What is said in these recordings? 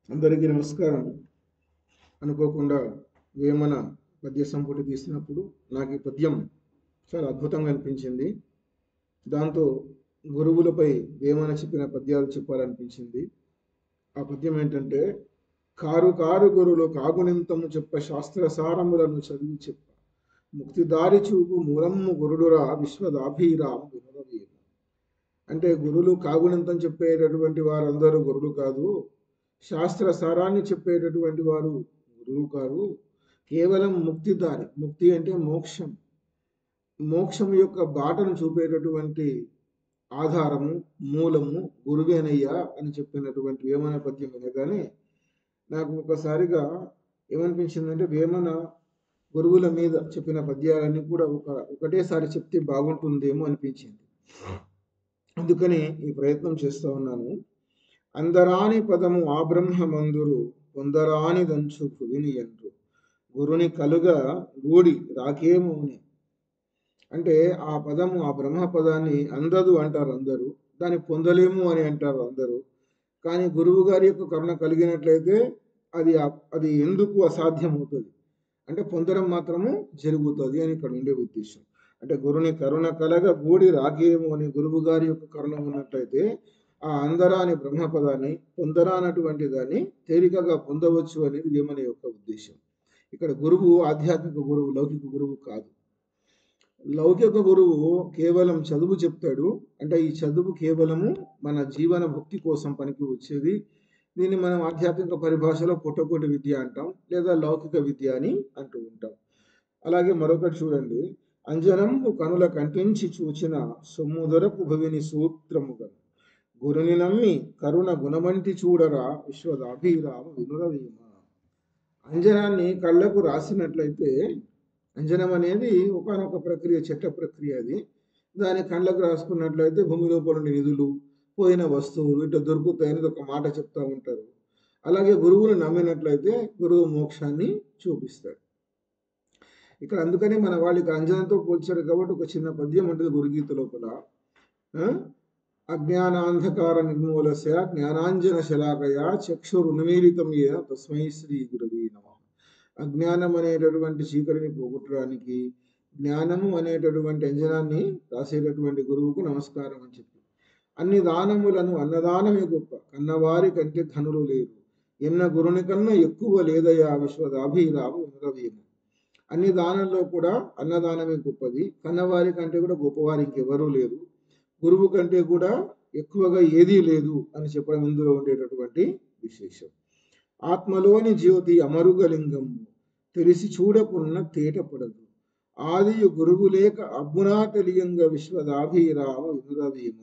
అందరికీ నమస్కారం అనుకోకుండా వేమన పద్య సంపుటి తీసినప్పుడు నాకు ఈ పద్యం చాలా అద్భుతంగా అనిపించింది దాంతో గురువులపై వేమన చెప్పిన పద్యాలు చెప్పాలనిపించింది ఆ పద్యం ఏంటంటే కారు కారు గురులు కాగునింతము చెప్ప శాస్త్ర సారములను చదివి చెప్ప ముక్తి దారి చూపు మూలమ్ము గురుడురా విశ్వదాభీరామ వినురవీమ అంటే గురులు కాగునింతం చెప్పేటటువంటి వారందరూ గురులు కాదు శాస్త్ర సారాన్ని చెప్పేటటువంటి వారు గురువు కారు కేవలం ముక్తి దారి ముక్తి అంటే మోక్షం మోక్షం యొక్క బాటను చూపేటటువంటి ఆధారము మూలము గురువేనయ్యా అని చెప్పినటువంటి వేమన పద్యం వినగానే నాకు ఒకసారిగా ఏమనిపించిందంటే వేమన గురువుల మీద చెప్పిన పద్యాలన్నీ కూడా ఒక ఒకటేసారి చెప్తే బాగుంటుందేమో అనిపించింది అందుకని ఈ ప్రయత్నం చేస్తూ ఉన్నాను అందరాని పదము ఆ బ్రహ్మమందురు పొందరాని దంచు భువిని ఎండ్రు గురుని కలుగా గూడి రాకేమోని అంటే ఆ పదము ఆ బ్రహ్మ పదాన్ని అందదు అంటారు అందరూ దాన్ని పొందలేము అని అంటారు అందరూ కానీ గురువు గారి యొక్క కరుణ కలిగినట్లయితే అది ఆ- అది ఎందుకు అసాధ్యం అవుతుంది అంటే పొందడం మాత్రము జరుగుతుంది అని ఇక్కడ ఉండే ఉద్దేశం అంటే గురుని కరుణ కలగ గూడి రాకేమో అని గురువు గారి యొక్క కరుణ ఉన్నట్లయితే ఆ అందరాని బ్రహ్మపదాన్ని పొందరానటువంటి దాన్ని తేలికగా పొందవచ్చు అనేది వేమన యొక్క ఉద్దేశం ఇక్కడ గురువు ఆధ్యాత్మిక గురువు లౌకిక గురువు కాదు లౌకిక గురువు కేవలం చదువు చెప్తాడు అంటే ఈ చదువు కేవలము మన జీవన భక్తి కోసం పనికి వచ్చేది దీన్ని మనం ఆధ్యాత్మిక పరిభాషలో పుట్టకోటి విద్య అంటాం లేదా లౌకిక విద్య అని అంటూ ఉంటాం అలాగే మరొకటి చూడండి అంజనంబు కనుల కంటించి చూచిన సొమ్ముదొరకు భవిని సూత్రముగా గురుని నమ్మి కరుణ గుణమంటి చూడరా విశ్వదాభిరామ వినురవీమ అంజనాన్ని కళ్ళకు రాసినట్లయితే అంజనం అనేది ఒకనొక ప్రక్రియ చెట్ల ప్రక్రియ అది దాని కళ్ళకు రాసుకున్నట్లయితే భూమి లోపల నుండి నిధులు పోయిన వస్తువులు ఇట్లా దొరుకుతాయని ఒక మాట చెప్తా ఉంటారు అలాగే గురువుని నమ్మినట్లయితే గురువు మోక్షాన్ని చూపిస్తాడు ఇక్కడ అందుకని మన వాళ్ళకి అంజనంతో పోల్చారు కాబట్టి ఒక చిన్న పద్యం ఉంటుంది గురుగీత లోపల ఆ? అజ్ఞానాంధకార నిర్మూలస్య జ్ఞానాంజన శలాకయ చక్షురున్మీలితం ఏ తస్మై శ్రీ గురవీ నమ అజ్ఞానం అనేటటువంటి చీకటిని పోగొట్టడానికి జ్ఞానము అనేటటువంటి అంజనాన్ని రాసేటటువంటి గురువుకు నమస్కారం అని చెప్పి అన్ని దానములను అన్నదానమే గొప్ప కన్నవారి కంటే ధనులు లేరు ఎన్న గురుని కన్నా ఎక్కువ లేదయా విశ్వదాభిరామ వినురవీమ అన్ని దానంలో కూడా అన్నదానమే గొప్పది కన్నవారి కంటే కూడా గొప్పవారు ఇంకెవరూ లేరు గురువు కంటే కూడా ఎక్కువగా ఏదీ లేదు అని చెప్పడం ఇందులో ఉండేటటువంటి విశేషం ఆత్మలోని జ్యోతి అమరుగలింగము తెలిసి చూడకున్న తేటపడదు ఆదియు గురువు లేక అబ్బునా తెలియంగ విశ్వదాభిరామ వినురవీమ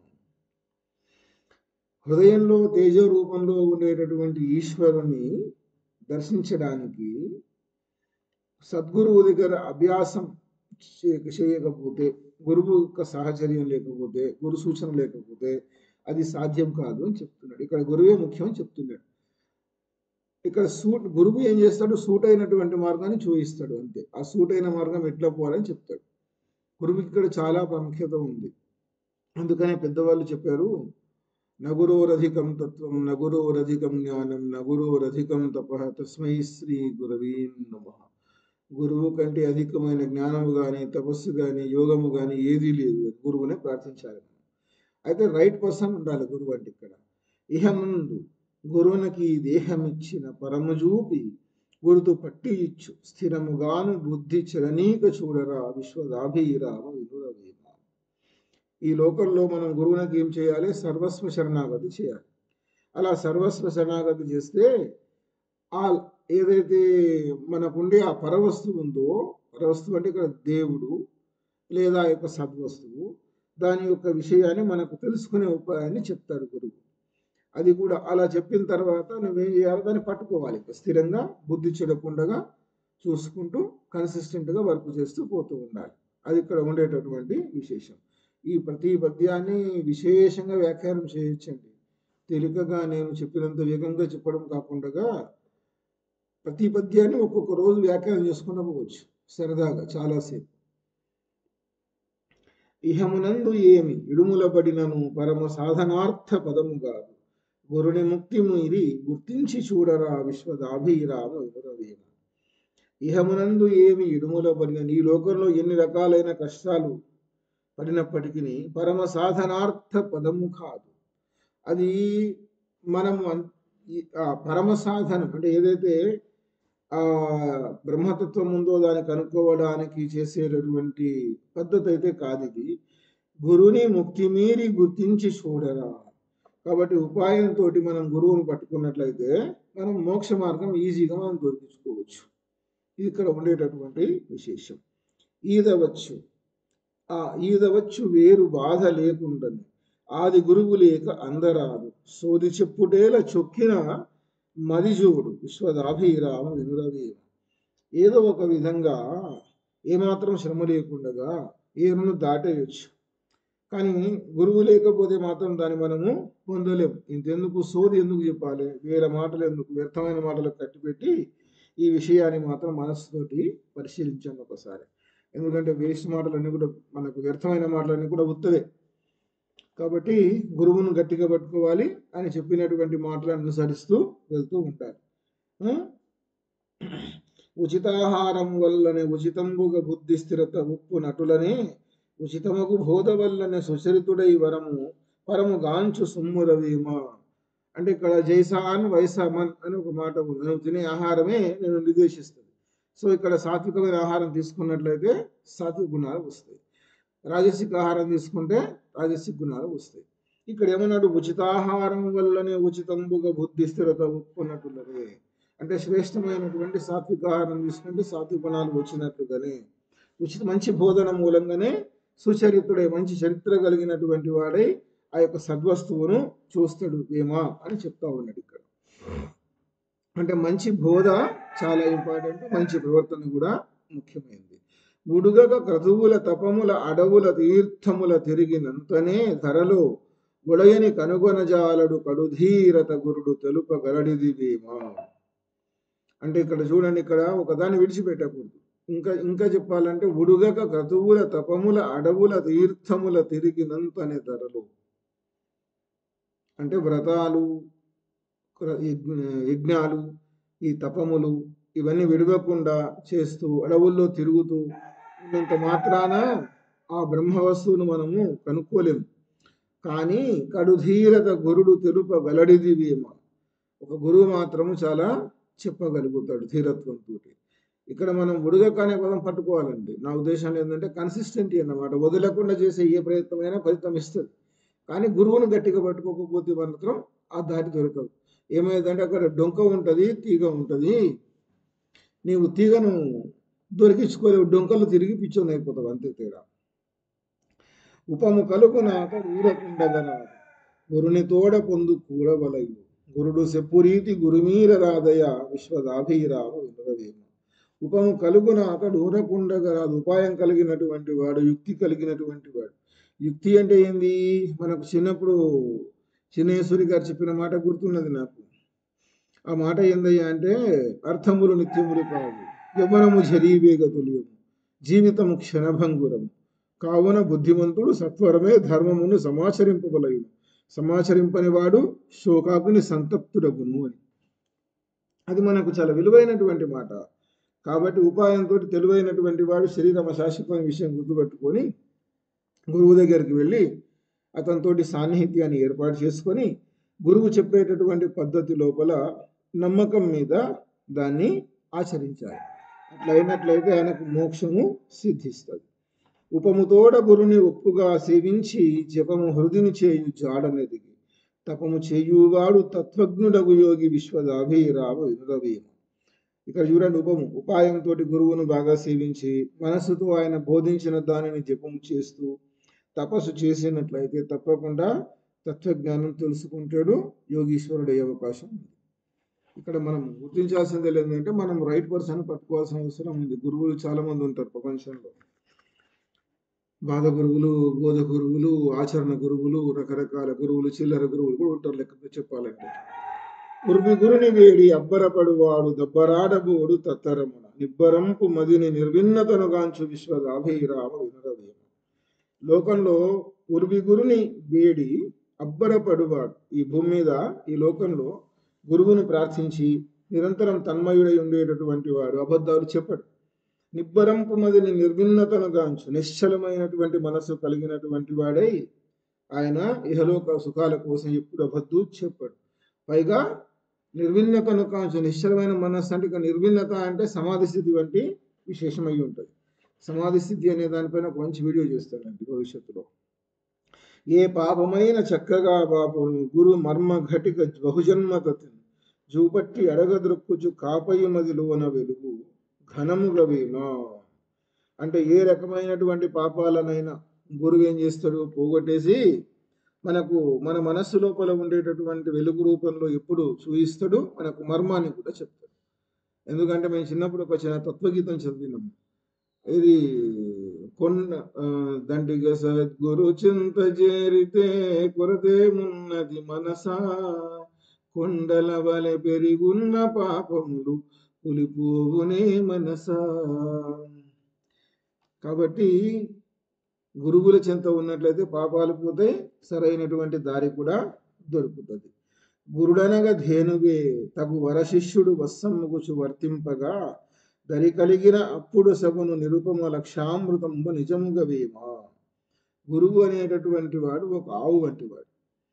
హృదయంలో తేజ రూపంలో ఉండేటటువంటి ఈశ్వరుని దర్శించడానికి సద్గురువు దగ్గర అభ్యాసం చే- చేయకపోతే గురువు యొక్క సహచర్యం లేకపోతే గురు సూచన లేకపోతే అది సాధ్యం కాదు అని చెప్తున్నాడు ఇక్కడ గురువే ముఖ్యం అని చెప్తున్నాడు ఇక్కడ సూట్ గురువు ఏం చేస్తాడు సూట్ అయినటువంటి మార్గాన్ని చూపిస్తాడు అంతే ఆ సూట్ అయిన మార్గం ఎట్లా పోవాలని చెప్తాడు గురువుకి ఇక్కడ చాలా ప్రాముఖ్యత ఉంది అందుకనే పెద్దవాళ్ళు చెప్పారు నగురోరధికం తత్వం నగురోరధికం జ్ఞానం నగురోరధికం తప తస్మై శ్రీ గురవీ నమః గురువు కంటే అధికమైన జ్ఞానము కానీ తపస్సు కానీ యోగము కానీ ఏదీ లేదు గురువునే ప్రార్థించాలి మనం. అయితే రైట్ పర్సన్ ఉండాలి గురువు అంటే ఇక్కడ ఇహ ముందు గురువునికి ఈ దేహమిచ్చిన పరము చూపి గురుతు పట్టి ఇచ్చు స్థిరముగాను బుద్ధి చరణీక చూడరా విశ్వదాభిరామ వినురవేమ ఈ లోకంలో మనం గురువునికి ఏం చేయాలి సర్వస్వ శరణాగతి చేయాలి అలా సర్వస్వ శరణాగతి చేస్తే ఆ ఏదైతే మనకుండే ఆ పరవస్తువు ఉందో పరవస్తువు అంటే ఇక్కడ దేవుడు లేదా ఆ యొక్క సద్వస్తువు దాని యొక్క విషయాన్ని మనకు తెలుసుకునే ఉపాయాన్ని చెప్తాడు గురువు అది కూడా అలా చెప్పిన తర్వాత నువ్వేం చేయాలి దాన్ని పట్టుకోవాలి ఇక స్థిరంగా బుద్ధి చెడకుండగా చూసుకుంటూ కన్సిస్టెంట్గా వర్క్ చేస్తూ పోతూ ఉండాలి అది ఇక్కడ ఉండేటటువంటి విశేషం ఈ ప్రతి పద్యాన్ని విశేషంగా వ్యాఖ్యానం చేయొచ్చండి తేలికగా నేను చెప్పినంత వేగంగా చెప్పడం కాకుండా ప్రతి పద్యాన్ని ఒక్కొక్క రోజు వ్యాఖ్యానం చేసుకుంటూ పోవచ్చు సరదాగా చాలాసేపు ఇహమునందు ఏమి ఇడుములబడినను పరమ సాధనార్థ పదము కాదు గురుని ముక్తి మీరి గుర్తించి చూడరా విశ్వదాభిరామ వినురవేమ ఇహమునందు ఏమి ఇడుముల పడిన నీ లోకంలో ఎన్ని రకాలైన కష్టాలు పడినప్పటికీ పరమ సాధనార్థ పదము కాదు అది మనము అన్- ఈ- ఆ పరమ సాధనం అంటే ఏదైతే ఆ బ్రహ్మతత్వం ఉందో దాన్ని కనుక్కోవడానికి చేసేటటువంటి పద్ధతి అయితే కాదు ఇది గురుని ముక్తి మీరి గుర్తించి చూడరా కాబట్టి ఉపాయంతో మనం గురువుని పట్టుకున్నట్లయితే మనం మోక్ష మార్గం ఈజీగా మనం దొరికించుకోవచ్చు ఇది ఇక్కడ ఉండేటటువంటి విశేషం ఈదవచ్చు ఆ ఈదవచ్చు వేరు బాధ లేకుండానే ఆది గురువు లేక అందరాదు సోది చెప్పుటేల చొక్కిన మదిజూడు విశ్వదాభిరామ వినురవేమ ఏదో ఒక విధంగా ఏమాత్రం శ్రమ లేకుండగా ఏరును దాటేయచ్చు కానీ గురువు లేకపోతే మాత్రం దాన్ని మనము పొందలేము ఇంతెందుకు సోది ఎందుకు చెప్పాలి వేరే మాటలు ఎందుకు వ్యర్థమైన మాటలకు కట్టిపెట్టి ఈ విషయాన్ని మాత్రం మనస్సుతోటి పరిశీలించండి ఒకసారి ఎందుకంటే వేస్ట్ మాటలన్నీ కూడా మనకు వ్యర్థమైన మాటలన్నీ కూడా ఉత్తదే కాబట్టి గురువును గట్టిగా పట్టుకోవాలి అని చెప్పినటువంటి మాటలను అనుసరిస్తూ వెళ్తూ ఉంటారు ఆ? ఉచితాహారం వల్లనే ఉచితంబుగా బుద్ధి స్థిరత ఉప్పు నటులనే ఉచితముగు బోధ వల్లనే సుచరితుడై వరము పరము గాంచు సుమ్మురవీమ అంటే ఇక్కడ జైసాన్ వైసామన్ అని ఒక మాట ఉంది నువ్వు తినే ఆహారమే నేను నిర్దేశిస్తుంది సో ఇక్కడ సాత్వికమైన ఆహారం తీసుకున్నట్లయితే సాత్విక గుణాలు వస్తాయి రాజసిక ఆహారం తీసుకుంటే రాజసిక గుణాలు వస్తాయి ఇక్కడ ఏమన్నాడు ఉచితాహారం వల్లనే ఉచితంబుగా బుద్ధి స్థిరత ఒప్పుకున్నట్టున్నది అంటే శ్రేష్టమైనటువంటి సాత్విక ఆహారం తీసుకుంటే సాత్విక గుణాలు వచ్చినట్లుగానే ఉచిత మంచి బోధన మూలంగానే సుచరిత్రుడై మంచి చరిత్ర కలిగినటువంటి వాడై ఆ యొక్క సద్వస్తువును చూస్తాడు ఏమా అని చెప్తా ఉన్నాడు ఇక్కడ అంటే మంచి బోధ చాలా ఇంపార్టెంట్ మంచి ప్రవర్తన కూడా ముఖ్యమైనది ఉడుగక క్రతువుల తపముల అడవుల తీర్థముల తిరిగినంతనే ధరలో గుడయని కనుగొనజాలడు కడుధీరత గురుడు తెలుప గలడిది భీమా అంటే ఇక్కడ చూడండి ఇక్కడ ఒకదాన్ని విడిచిపెట్టకూడదు ఇంకా ఇంకా చెప్పాలంటే ఉడుగక క్రతువుల తపముల అడవుల తీర్థముల తిరిగినంతనే ధరలు అంటే వ్రతాలు క్ర- యజ్ఞ- యజ్ఞాలు ఈ తపములు ఇవన్నీ విడవకుండా చేస్తూ అడవుల్లో తిరుగుతూ ఉన్నంత మాత్రాన ఆ బ్రహ్మ వస్తువును మనము కనుక్కోలేము కానీ కడుధీరత గురుడు తెలుప వెలడిది వేమ ఒక గురువు మాత్రము చాలా చెప్పగలుగుతాడు ధీరత్వంతో ఇక్కడ మనం ఉడగక అనే పదం పట్టుకోవాలండి నా ఉద్దేశం ఏంటంటే కన్సిస్టెంటీ అన్నమాట వదలకుండా చేసే ఏ ప్రయత్నమైనా ఫలితం ఇస్తుంది కానీ గురువును గట్టిగా పట్టుకోకపోతే మాత్రం ఆ దారి దొరకదు ఏమైందంటే అక్కడ డొంక ఉంటుంది తీగ ఉంటుంది నీవు తీగను దొరికించుకోలేవు డొంకలు తిరిగి పిచ్చోని అయిపోతావు అంతే తేడా ఉపము కలుపు నాక ఊరకుండగనాడు గురుని తోడ పొందు కూడవలయు గురుడు సెప్పురీతి గురుమీర రాదయ విశ్వదాభిరామ వినురవేమ ఉపము కలుగున అతడు ఊరకుండగరాదు ఉపాయం కలిగినటువంటి వాడు యుక్తి కలిగినటువంటి వాడు యుక్తి అంటే ఏంది మనకు చిన్నప్పుడు చిన్నేశ్వరి గారు చెప్పిన మాట గుర్తున్నది నాకు ఆ మాట ఏందయ్యా అంటే అర్థములు నిత్యములు కావు యవ్వనము జరీవేగతుల్యము జీవితము క్షణభంగురము కావున బుద్ధిమంతుడు సత్వరమే ధర్మమును సమాచరింపబలయును సమాచరింపని వాడు శోకాకుని సంతప్తుడగును అని అది మనకు చాలా విలువైనటువంటి మాట కాబట్టి ఉపాయంతో తెలివైనటువంటి వాడు శరీరం శాశ్వతమైన విషయం గుర్తుపెట్టుకొని గురువు దగ్గరికి వెళ్ళి అతనితోటి సాన్నిహిత్యాన్ని ఏర్పాటు చేసుకొని గురువు చెప్పేటటువంటి పద్ధతి లోపల నమ్మకం మీద దాన్ని ఆచరించాలి అట్లా అయినట్లయితే ఆయనకు మోక్షము సిద్ధిస్తుంది ఉపముతోడ గురుని ఒప్పుగా సేవించి జపము హృదిని చేయు జాడనెదిగి తపము చేయువాడు తత్వజ్ఞుడగు యోగి విశ్వదాభిరామ వినురవీమ ఇక్కడ చూడండి ఉపము ఉపాయంతో గురువును బాగా సేవించి మనస్సుతో ఆయన బోధించిన దానిని జపం చేస్తూ తపస్సు చేసినట్లయితే తప్పకుండా తత్వజ్ఞానం తెలుసుకుంటాడు యోగీశ్వరుడు అయ్యే అవకాశం ఉంది ఇక్కడ మనం గుర్తించాల్సింది ఏంటంటే మనం రైట్ పర్సన్ పట్టుకోవాల్సిన అవసరం ఉంది గురువులు చాలా మంది ఉంటారు ప్రపంచంలో బాధ గురువులు బోధ గురువులు ఆచరణ గురువులు రకరకాల గురువులు చిల్లర గురువులు కూడా ఉంటారు లెక్క చెప్పాలంటే ఉర్మి గురుని వేడి అబ్బరపడువాడు దబ్బరాడబోడు తత్తరమున నిబ్బరంపు మదిని నిర్విన్నతనుగాంచు విశ్వదాభిరామ వినరవేమ లోకంలో ఉర్మి గురుని వేడి అబ్బరపడువాడు ఈ భూమి మీద ఈ లోకంలో గురువును ప్రార్థించి నిరంతరం తన్మయుడై ఉండేటటువంటి వాడు అబద్ధాలు చెప్పడు నిబ్బరంపు మదిని నిర్విన్నతను గాంచు నిశ్చలమైనటువంటి మనసు కలిగినటువంటి వాడై ఆయన ఇహలోక సుఖాల కోసం ఎప్పుడు అబద్ధు చెప్పడు పైగా నిర్విన్నతను కాంచు నిశ్చలమైన మనస్సు అంటే ఇక నిర్విన్నత అంటే సమాధి స్థితి వంటి విశేషమై ఉంటుంది సమాధి స్థితి అనే దానిపైన ఒక మంచి వీడియో చేస్తానండి భవిష్యత్తులో ఏ పాపమైన చక్కగా పాపము గురు మర్మ ఘటిక బహుజన్మతతి జూపట్టి అడగదృక్కుచు కాపయుమదిలోన వెలుగు ఘనముగవేమా అంటే ఏ రకమైనటువంటి పాపాలనైనా గురువు ఏం చేస్తాడు పోగొట్టేసి మనకు మన మనస్సు లోపల ఉండేటటువంటి వెలుగు రూపంలో ఎప్పుడు చూయిస్తాడు మనకు మర్మాన్ని కూడా చెప్తాడు ఎందుకంటే మేము చిన్నప్పుడు ఒక చిన్న తత్వగీతం చదివినాము ఇది కొన్న ఆ, దండిగ సద్గురు చింత చేరితే కొరతేమున్నది మనసా కొండల వలె పెరిగున్న పాపములు పులిపోవునే మనసా కాబట్టి గురువుల చెంత ఉన్నట్లయితే పాపాలు పోతే సరైనటువంటి దారి కూడా దొరుకుతుంది గురుడనగా ధేనువే తగు వరశిష్యుడు వస్సమ్ముగుచు వర్తింపగా దరి కలిగిన అప్పుడు సగును నిరుపమ లక్షామృతంబు నిజముగా వేమా గురువు అనేటటువంటి వాడు ఒక ఆవు వంటి వాడు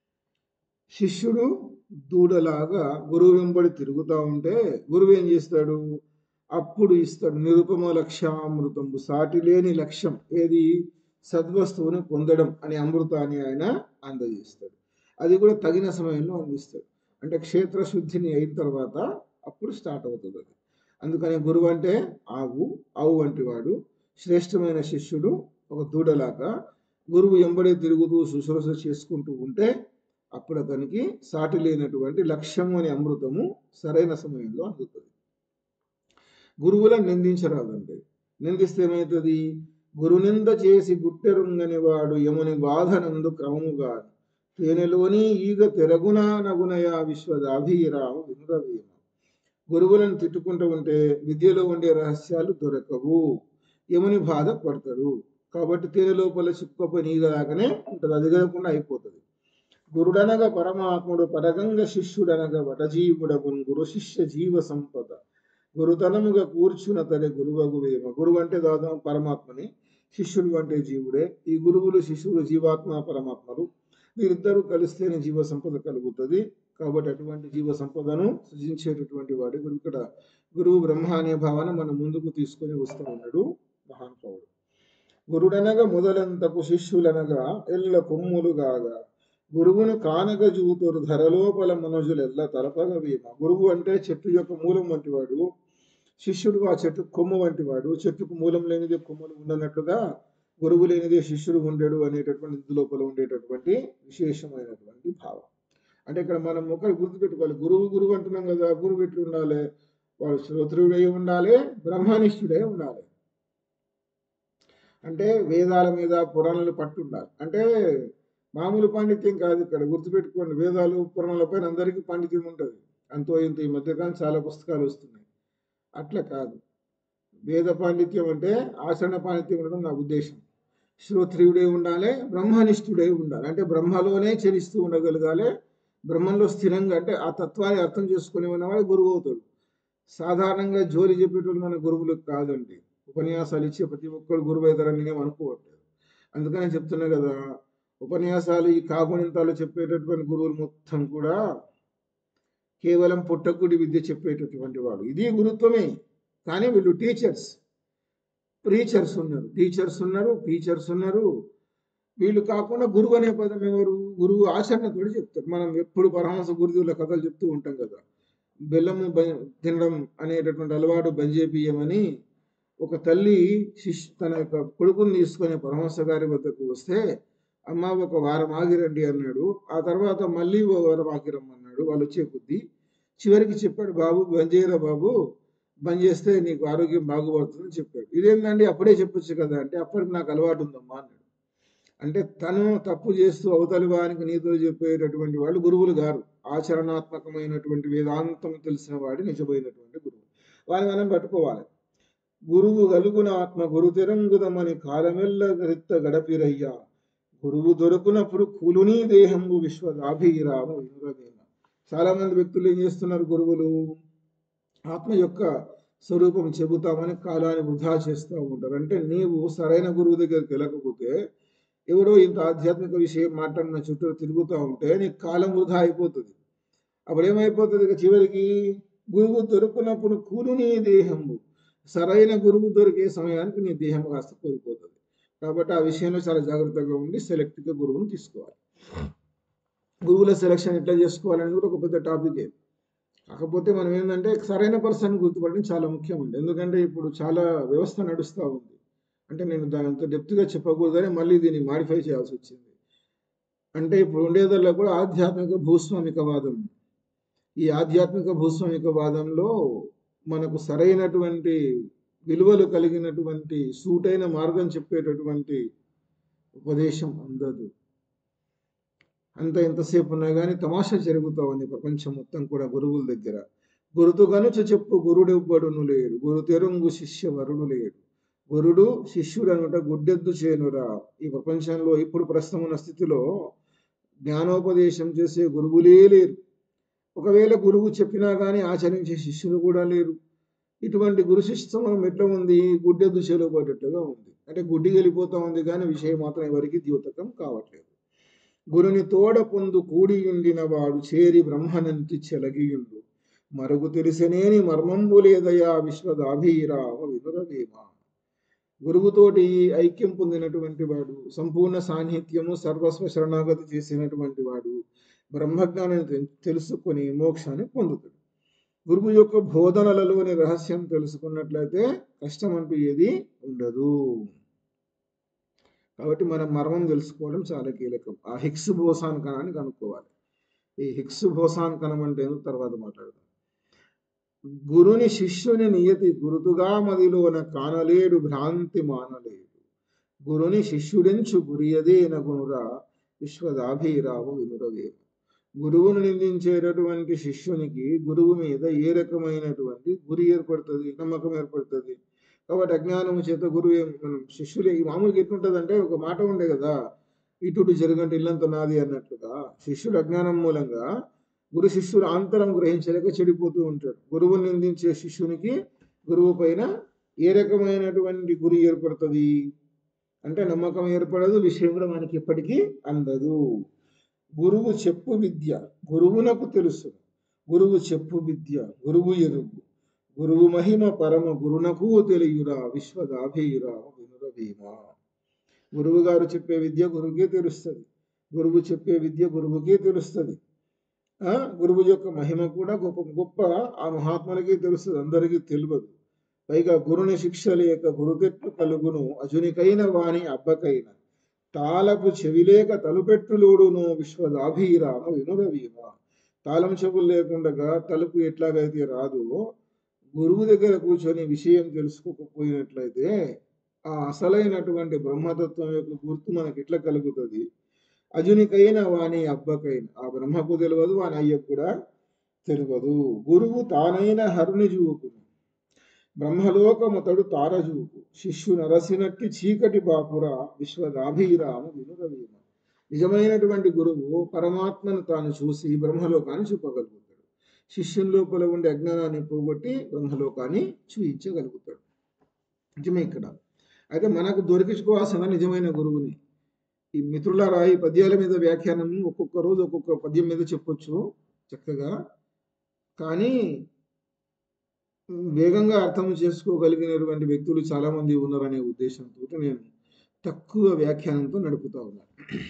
శిష్యుడు దూడలాగా గురువు వెంబడి తిరుగుతూ ఉంటే గురువు ఏం చేస్తాడు అప్పుడు ఇస్తాడు నిరుపమ లక్ష్యామృతంబు సాటి లేని లక్ష్యం ఏది సద్వస్తువుని పొందడం అనే అమృతాన్ని ఆయన అందజేస్తాడు అది కూడా తగిన సమయంలో అందిస్తాడు అంటే క్షేత్ర శుద్ధిని అయిన తర్వాత అప్పుడు స్టార్ట్ అవుతుంది అది అందుకని గురువు అంటే ఆవు ఆవు వంటి వాడు శ్రేష్టమైన శిష్యుడు ఒక దూడలాగా గురువు ఎంబడి తిరుగుతూ శుశ్రూష చేసుకుంటూ ఉంటే అప్పుడు అతనికి సాటి లేనటువంటి లక్ష్యము అనే అమృతము సరైన సమయంలో అందుతుంది గురువులను నిందించరాదండి నిందిస్తే ఏమవుతుంది గురునింద చేసి గుట్టెరుంగని వాడు యముని బాధనందు క్రమముగా తేనెలోని ఈగ తెరగున నగునయా విశ్వదాభీరాము వినురవేమ గురువులను తిట్టుకుంటూ ఉంటే విద్యలో ఉండే రహస్యాలు దొరకవు యముని బాధ పడతాడు కాబట్టి తేనె లోపల చిక్కుపోయి ఈగ దాకానే ఉంటుంది అది కదకుండా అయిపోతుంది గురుడనగా పరమాత్ముడు పరగంగ శిష్యుడనగా వటజీవుడగున్ గురు శిష్య జీవ సంపద గురుతనముగా కూర్చున్న తన గురువగు వేమ గురువు అంటే దాదాపు పరమాత్మని శిష్యుడు అంటే జీవుడే ఈ గురువులు శిష్యుడు జీవాత్మ పరమాత్మలు వీరిద్దరూ కలిస్తేనే జీవ సంపద కలుగుతుంది కాబట్టి అటువంటి జీవ సంపదను సృజించేటటువంటి వాడు గురువు ఇక్కడ గురువు బ్రహ్మ అనే భావన మన ముందుకు తీసుకొని వస్తూ ఉన్నాడు మహానుభావుడు గురుడనగా మొదలంతకు శిష్యులనగా ఎల్ల కొమ్ములుగాగా గురువును కానక జూతురు ధరలోపల మనుజులెల్ల తలపగ వీమ గురువు అంటే చెట్టు యొక్క మూలం వంటి వాడు శిష్యుడు ఆ చెట్టు కొమ్ము వంటి వాడు చెట్టుకు మూలం లేనిదే కొమ్మలు ఉండనట్లుగా గురువు లేనిదే శిష్యుడు ఉండడు అనేటటువంటి ఇందు లోపల ఉండేటటువంటి విశేషమైనటువంటి భావం అంటే ఇక్కడ మనం ఒకటి గుర్తుపెట్టుకోవాలి గురువు గురువు అంటున్నాం కదా గురువు ఎట్లు ఉండాలి వాడు శ్రోత్రుడై ఉండాలి బ్రహ్మనిష్ఠుడై ఉండాలి అంటే వేదాల మీద పురాణాలు పట్టు ఉండాలి అంటే మామూలు పాండిత్యం కాదు ఇక్కడ గుర్తుపెట్టుకోండి వేదాలు పురాణాలపైన అందరికీ పాండిత్యం ఉంటుంది అంతో ఇంత ఈ మధ్యకాలం చాలా పుస్తకాలు వస్తున్నాయి అట్లా కాదు వేద పాండిత్యం అంటే ఆచరణ పాండిత్యం ఉండడం నా ఉద్దేశం శ్రోత్రియుడే ఉండాలి బ్రహ్మనిష్ఠుడై ఉండాలి అంటే బ్రహ్మలోనే చరిస్తూ ఉండగలగాలి బ్రహ్మంలో స్థిరంగా అంటే ఆ తత్వాన్ని అర్థం చేసుకునే ఉన్నవాడు గురువు అవుతాడు సాధారణంగా జోలి చెప్పేటోళ్ళు మన గురువులు కాదండి ఉపన్యాసాలు ఇచ్చే ప్రతి ఒక్కరు గురువు అవుతారని నేను అనుకోవట్లేదు అందుకని చెప్తున్నా కదా ఉపన్యాసాలు ఈ కాగుణింతాలు చెప్పేటటువంటి గురువులు మొత్తం కూడా కేవలం పుట్టకుడి విద్య చెప్పేటటువంటి వాడు ఇది గురుత్వమే కానీ వీళ్ళు టీచర్స్ ప్రీచర్స్ ఉన్నారు టీచర్స్ ఉన్నారు టీచర్స్ ఉన్నారు వీళ్ళు కాకుండా గురువు అనే పదం ఎవరు గురువు ఆచరణతోటి చెప్తారు మనం ఎప్పుడు పరమహంస గురుదేవుల కథలు చెప్తూ ఉంటాం కదా బెల్లము బ- తినడం అనేటటువంటి అలవాటు బంజేపియమని ఒక తల్లి శిష్యు తన యొక్క కొడుకుని తీసుకొని పరమహంస గారి వద్దకు వస్తే అమ్మ ఒక వారం ఆగిరండి అన్నాడు ఆ తర్వాత మళ్ళీ ఓ వారం ఆగిరమ్మన్నాడు వాళ్ళు వచ్చే కొద్దీ చివరికి చెప్పాడు బాబు బంద్ చేయరా బాబు బంద్ చేస్తే నీకు ఆరోగ్యం బాగుపడుతుందని చెప్పాడు ఇదేంటండి అప్పుడే చెప్పొచ్చు కదా అంటే అప్పటికి నాకు అలవాటు ఉందమ్మా అన్నాడు అంటే తను తప్పు చేస్తూ అవతలి వారికి నీతులు చెప్పేటటువంటి వాళ్ళు గురువులు గారు ఆచరణాత్మకమైనటువంటి వేదాంతం తెలిసిన వాడి నిజమైనటువంటి గురువు వారిని మనం పట్టుకోవాలి గురువు గలుగున ఆత్మ గురు తెరంగుదమని కాలమెల్ల రిత్త గడపిరయ్యా గురువు దొరుకునప్పుడు కులుని దేహంబు విశ్వదాభిరామ వినురవేమ చాలా మంది వ్యక్తులు ఏం చేస్తున్నారు గురువులు ఆత్మ యొక్క స్వరూపం చెబుతామని కాలాన్ని వృధా చేస్తూ ఉంటారు అంటే నీవు సరైన గురువు దగ్గరికి వెళ్ళకపోతే ఎవరో ఇంత ఆధ్యాత్మిక విషయం మాట్లాడిన చుట్టూ తిరుగుతూ ఉంటే నీకు కాలం వృధా అయిపోతుంది అప్పుడు ఏమైపోతుంది ఇక చివరికి గురువు దొరుకున్నప్పుడు కూలు నీ దేహము సరైన గురువు దొరికే సమయానికి నీ దేహం కాస్త కోల్పోతుంది కాబట్టి ఆ విషయంలో చాలా జాగ్రత్తగా ఉండి సెలెక్ట్గా గురువుని తీసుకోవాలి గురువుల సెలెక్షన్ ఎట్లా చేసుకోవాలని కూడా ఒక పెద్ద టాపిక్ కాకపోతే మనం ఏంటంటే సరైన పర్సన్ గుర్తుపడడం చాలా ముఖ్యం అండి ఎందుకంటే ఇప్పుడు చాలా వ్యవస్థ నడుస్తూ ఉంది అంటే నేను దాని అంత డెప్త్గా చెప్పకూడదని మళ్ళీ దీన్ని మాడిఫై చేయాల్సి వచ్చింది అంటే ఇప్పుడు ఉండేదల్లా కూడా ఆధ్యాత్మిక భూస్వామికవాదం ఈ ఆధ్యాత్మిక భూస్వామికవాదంలో మనకు సరైనటువంటి విలువలు కలిగినటువంటి సూటైన మార్గం చెప్పేటటువంటి ఉపదేశం అందదు అంత ఎంతసేపు ఉన్నా కానీ తమాషా జరుగుతూ ఉంది ప్రపంచం మొత్తం కూడా గురువుల దగ్గర గురుతు గనుచు చెప్పు గురుడెవ్వడును లేడు గురు తెరుంగు శిష్య వరుడు లేడు గురుడు శిష్యుడు అనుట గుడ్డెద్దు చేనురా ఈ ప్రపంచంలో ఇప్పుడు ప్రస్తుతం ఉన్న స్థితిలో జ్ఞానోపదేశం చేసే గురువులే లేరు ఒకవేళ గురువు చెప్పినా కానీ ఆచరించే శిష్యులు కూడా లేరు ఇటువంటి గురు శిష్యమం ఎట్లా ఉంది గుడ్డెద్దు చేలో పడేట్టుగా ఉంది అంటే గుడ్డి వెళ్ళిపోతా ఉంది కానీ విషయం మాత్రం ఎవరికి ద్యోతకం కావట్లేదు గురుని తోడ పొందు కూడియుండిన వాడు చేరి బ్రహ్మనంతి చెలగియుండు మరుగు తెలిసనేని మర్మంబు లేదయా విశ్వదాభీరామ వినురవేమ గురువుతోటి ఐక్యం పొందినటువంటి వాడు సంపూర్ణ సాన్నిహిత్యము సర్వస్వ శరణాగతి చేసినటువంటి వాడు బ్రహ్మజ్ఞానాన్ని తె- తెలుసుకొని మోక్షాన్ని పొందుతాడు గురువు యొక్క బోధనలలోని రహస్యం తెలుసుకున్నట్లయితే కష్టం అంటూ ఏది ఉండదు కాబట్టి మనం మర్మం తెలుసుకోవడం చాలా కీలకం ఆ హిక్స్ బోసాన్ కణాన్ని కనుక్కోవాలి ఈ హిక్స్ బోసాన్ కణం అంటే ఏందో తర్వాత మాట్లాడదాం గురుని శిష్యుని నియతి గురుతుగా మదిలోన కానలేడు భ్రాంతి మానలేడు గురుని శిష్యుడెంచు గురియదే నగునురా విశ్వదాభిరావు వినురవేమ గురువును నిందించేటటువంటి శిష్యునికి గురువు మీద ఏ రకమైనటువంటి గురి ఏర్పడుతుంది నమ్మకం ఏర్పడుతుంది కాబట్టి అజ్ఞానము చేత గురువు ఏం- మనం శిష్యులే ఈ మామూలుగా ఎట్లుంటుంది అంటే ఒక మాట ఉండే కదా ఇటుడు జరగంటే ఇల్లంత నాది అన్నట్లుగా శిష్యుడు అజ్ఞానం మూలంగా గురు శిష్యుడు ఆంతరం గ్రహించలేక చెడిపోతూ ఉంటాడు గురువుని నిందించే శిష్యునికి గురువు పైన ఏ రకమైనటువంటి గురి ఏర్పడుతుంది అంటే నమ్మకం ఏర్పడదు విషయం కూడా మనకి ఎప్పటికీ అందదు గురువు చెప్పు విద్య గురువునకు తెలుసు గురువు చెప్పు విద్య గురువు ఎరుగు గురువు మహిమ పరమ గురునకు తెలియురా విశ్వదాభిరా వినురవీమ గురువు గారు చెప్పే విద్య గురువుకే తెలుస్తుంది గురువు చెప్పే విద్య గురువుకే తెలుస్తుంది ఆ గురువు యొక్క మహిమ కూడా గొప్ప గొప్ప ఆ మహాత్ములకి తెలుస్తుంది అందరికీ తెలియదు పైగా గురుని శిక్ష లేక గురుతెట్లు కలుగును అజునికైన వాని అబ్బకైన తాళపు చెవిలేక తలుపెట్టులోడును విశ్వదాభిరామ వినురవీమ తాళం చెవులు లేకుండా తలుపు ఎట్లాగైతే రాదో గురువు దగ్గర కూర్చొని విషయం తెలుసుకోకపోయినట్లయితే ఆ అసలైనటువంటి బ్రహ్మతత్వం యొక్క గుర్తు మనకి ఎట్లా కలుగుతుంది అజునికైన వాని అబ్బకైన ఆ బ్రహ్మకు తెలియదు వాని అయ్యకు కూడా తెలియదు గురువు తానైన హరుని చూపును బ్రహ్మలోకముతడు తారజూపు శిష్యు నరసినట్టి చీకటి బాపుర విశ్వదాభిరామ వినురవీమ నిజమైనటువంటి గురువు పరమాత్మను తాను చూసి బ్రహ్మలోకాన్ని చూపగలుగుతాడు శిష్యుని లోపల ఉండే అజ్ఞానాన్ని పోగొట్టి బ్రహ్మలోకాన్ని చూయించగలుగుతాడు నిజమే ఇక్కడ అయితే మనకు దొరికించుకోవాల్సిన నిజమైన గురువుని ఈ మిత్రులారా ఈ పద్యాల మీద వ్యాఖ్యానం ఒక్కొక్క రోజు ఒక్కొక్క పద్యం మీద చెప్పొచ్చు చక్కగా కానీ వేగంగా అర్థం చేసుకోగలిగినటువంటి వ్యక్తులు చాలా మంది ఉన్నారనే ఉద్దేశంతో నేను తక్కువ వ్యాఖ్యానంతో నడుపుతా ఉన్నాను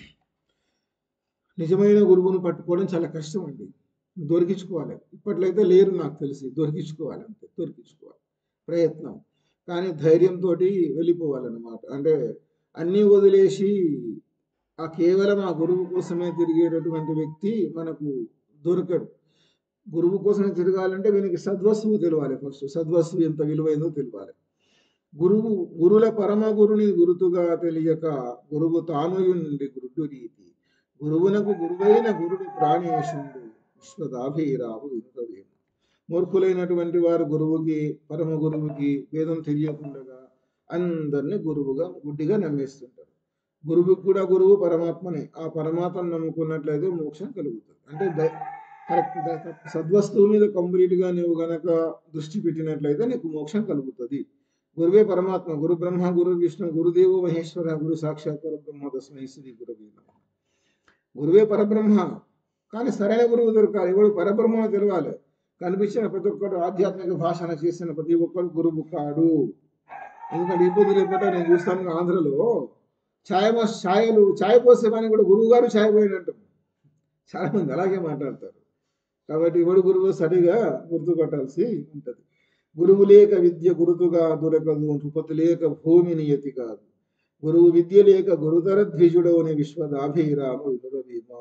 నిజమైన గురువును పట్టుకోవడం చాలా కష్టం అండి దొరికించుకోవాలి ఇప్పట్లయితే లేరు నాకు తెలిసి దొరికించుకోవాలి అంతే దొరికించుకోవాలి ప్రయత్నం కానీ ధైర్యంతో వెళ్ళిపోవాలన్నమాట అంటే అన్నీ వదిలేసి ఆ కేవలం ఆ గురువు కోసమే తిరిగేటటువంటి వ్యక్తి మనకు దొరకడు గురువు కోసమే తిరగాలంటే వీనికి సద్వస్తువు తెలియాలి ఫస్ట్ సద్వస్తువు ఎంత విలువైందో తెలియాలి గురువు గురుల పరమ గురుని గురుతుగా తెలియక గురువు తానుయుండి గురుడు రీతి గురువునకు గురువైన గురుడు ప్రాణేశుడు విశ్వదాభిరావు వినుకవేమ మూర్ఖులైనటువంటి వారు గురువుకి పరమ గురువుకి వేదం తెలియకుండా అందరినీ గురువుగా గుడ్డిగా నమ్మేస్తుంటారు గురువుకి కూడా గురువు పరమాత్మనే ఆ పరమాత్మను నమ్ముకున్నట్లయితే మోక్షం కలుగుతుంది అంటే ద- కరెక్ట్ ద- సద్వస్తువు మీద కంప్లీట్ గా నువ్వు గనక దృష్టి పెట్టినట్లయితే నీకు మోక్షం కలుగుతుంది గురువే పరమాత్మ గురు బ్రహ్మ గురు విష్ణు గురుదేవో మహేశ్వర గురు సాక్షాత్ పరబ్రహ్మ తస్మై శ్రీ గురవే నమః. గురువే పరబ్రహ్మ కానీ సరైన గురువు దొరకాలి ఎవడు పరబ్రహ్మ తెలవాలి కనిపించిన ప్రతి ఒక్కడు ఆధ్యాత్మిక భాషణ చేసిన ప్రతి ఒక్కడు గురువు కాడు ఎందుకంటే ఇప్పుడు రేపట నేను చూస్తాను ఆంధ్రలో ఛాయ మోస్- ఛాయలు ఛాయ పోసే పని కూడా గురువు గారు ఛాయ పోయినట్టు చాలా మంది అలాగే మాట్లాడతారు కాబట్టి ఎవడు గురువు సరిగా గుర్తుపట్టాల్సి ఉంటది గురువు లేక విద్య గురుతుగా దొరకదు నృపతి లేక భూమి నియతి కాదు గురువు విద్య లేక గురుతర ద్విజుడవని విశ్వదాభిరామ వినుర భీమా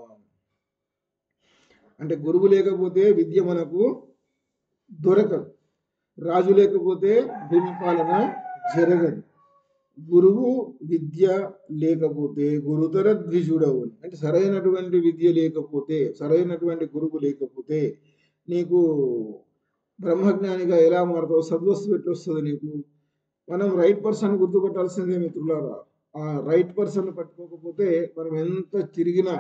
అంటే గురువు లేకపోతే విద్య మనకు దొరకదు రాజు లేకపోతే భూమి పాలన జరగదు గురువు విద్య లేకపోతే గురుతర ద్విజుడవు అంటే సరైనటువంటి విద్య లేకపోతే సరైనటువంటి గురువు లేకపోతే నీకు బ్రహ్మజ్ఞానిగా ఎలా మారుతావు సద్వస్తు ఎట్లా వస్తుంది నీకు మనం రైట్ పర్సన్ గుర్తుపట్టాల్సిందే మిత్రులారా ఆ రైట్ పర్సన్ పట్టుకోకపోతే మనం ఎంత తిరిగినా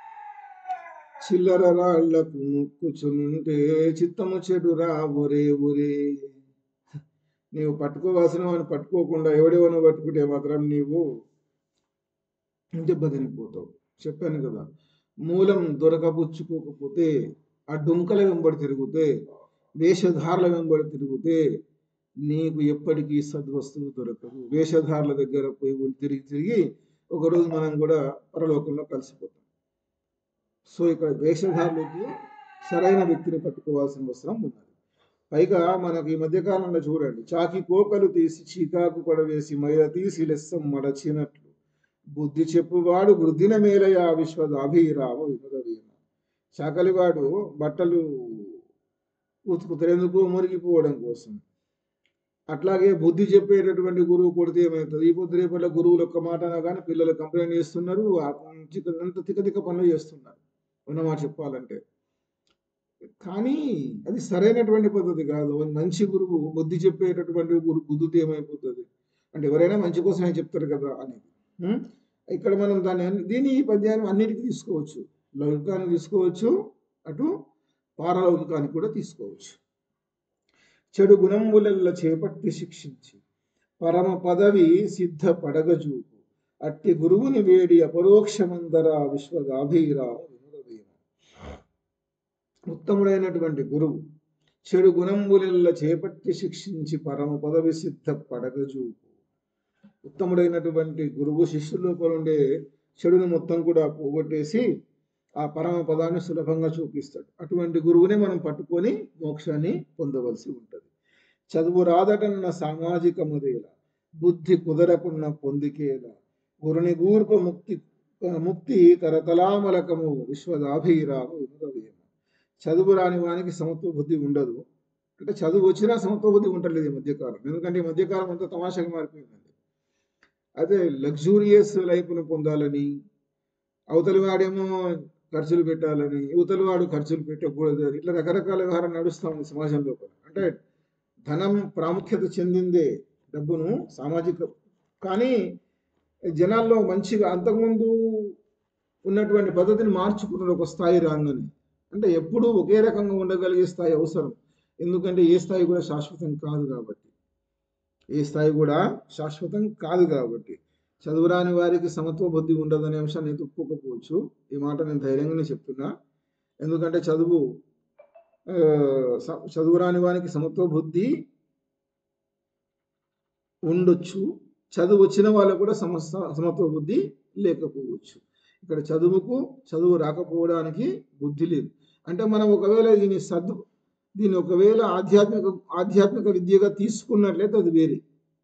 చిల్లర రాళ్లకు ముక్కుచునుంటే చిత్తము చెడురా ఒరే ఒరే నీవు పట్టుకోవాల్సిన వాడిని పట్టుకోకుండా ఎవడెవనో పట్టుకుంటే మాత్రం నీవు దెబ్బతినిపోతావు చెప్పాను కదా మూలం దొరకబుచ్చుకోకపోతే ఆ డొంకల వెంబడి తిరిగితే వేషధారుల వెంబడి తిరిగితే నీకు ఎప్పటికీ సద్వస్తువు దొరకదు వేషధారుల దగ్గర పోయి ఉండి తిరిగి తిరిగి ఒకరోజు మనం కూడా పరలోకంలో కలిసిపోతాం సో ఇక్కడ వేషధారులకి సరైన వ్యక్తిని పట్టుకోవాల్సిన అవసరం ఉన్నది పైగా మనకి ఈ మధ్యకాలంలో చూడండి చాకి కోకలు తీసి చీకాకు పడవేసి మైల తీసి లెస్సం మడచినట్లు బుద్ధి చెప్పువాడు వృద్ధిన మేలయ విశ్వదాభిరామ వినురవీమ చాకలివాడు బట్టలు ఉతుకుతరేందుకు మురిగిపోవడం కోసం అట్లాగే బుద్ధి చెప్పేటటువంటి గురువు కొడితే ఏమవుతుంది ఈ పొద్దు రేపట్లో గురువులు ఒక్క మాట కానీ పిల్లలు కంప్లైంట్ చేస్తున్నారు ఆ చిక- అంత తిక్క తిక్క పనులు చేస్తున్నారు ఉన్నమాట చెప్పాలంటే కానీ అది సరైనటువంటి పద్ధతి కాదు మంచి గురువు బుద్ధి చెప్పేటటువంటి గురు బుద్ధితో ఏమైపోతుంది అంటే ఎవరైనా మంచి కోసమే చెప్తారు కదా అనేది ఉం? ఇక్కడ మనం దాన్ని అన్ని- దీని ఈ పద్యాన్ని అన్నిటికీ తీసుకోవచ్చు లౌకికాన్ని తీసుకోవచ్చు అటు పారలౌకికానికి కూడా తీసుకోవచ్చు చెడు గుణంబులల్ల చేపట్టి శిక్షించి పరమ పదవి సిద్ధ పడగజూపు అట్టి గురువుని వేడి అపరోక్షమందర విశ్వదాభిరామ వినురవేమ ఉత్తముడైనటువంటి గురువు చెడు గుణంబులెల్ల చేపట్టి శిక్షించి పరమ పదవి సిద్ధ పడగజూపు ఉత్తముడైనటువంటి గురువు శిష్యుల లోపల ఉండే చెడును మొత్తం కూడా పోగొట్టేసి ఆ పరమ పదాన్ని సులభంగా చూపిస్తాడు అటువంటి గురువునే మనం పట్టుకొని మోక్షాన్ని పొందవలసి ఉంటుంది చదువు రాదటన్న సామాజిక ముదేల బుద్ధి కుదరకున్న పొందికేల గురుని గూర్ప ముక్తి ముక్తి కరతలామలకము విశ్వదాభిరాము వినురవేమ చదువు రాని వానికి సమత్వ బుద్ధి ఉండదు అంటే చదువు వచ్చినా సమత్వ బుద్ధి ఉండలేదు ఈ మధ్యకాలం ఎందుకంటే ఈ మధ్యకాలం అంతా తమాషగా మారిపోయిందండి అదే లగ్జూరియస్ లైఫ్ను పొందాలని అవతలి వాడేమో ఖర్చులు పెట్టాలని యువతల వాడు ఖర్చులు పెట్టకూడదు అని ఇట్లా రకరకాల వ్యవహారం నడుస్తూ ఉంది సమాజం లోపల అంటే ధనం ప్రాముఖ్యత చెందిందే డబ్బును సామాజిక కానీ జనాల్లో మంచిగా అంతకుముందు ఉన్నటువంటి పద్ధతిని మార్చుకున్నారు ఒక స్థాయి రాగానే అంటే ఎప్పుడూ ఒకే రకంగా ఉండగలిగే స్థాయి అవసరం ఎందుకంటే ఏ స్థాయి కూడా శాశ్వతం కాదు కాబట్టి ఏ స్థాయి కూడా శాశ్వతం కాదు కాబట్టి చదువురాని వారికి సమత్వ బుద్ధి ఉండదనే అంశాన్ని అయితే ఒప్పుకోకపోవచ్చు ఈ మాట నేను ధైర్యంగానే చెప్తున్నా ఎందుకంటే చదువు ఆ, స- చదువురాని వారికి సమత్వ బుద్ధి ఉండొచ్చు చదువు వచ్చిన వాళ్ళకు కూడా సమస్త సమత్వ బుద్ధి లేకపోవచ్చు ఇక్కడ చదువుకు చదువు రాకపోవడానికి బుద్ధి లేదు అంటే మనం ఒకవేళ దీని సద్ దీన్ని ఒకవేళ ఆధ్యాత్మిక ఆధ్యాత్మిక విద్యగా తీసుకున్నట్లయితే అది వేరే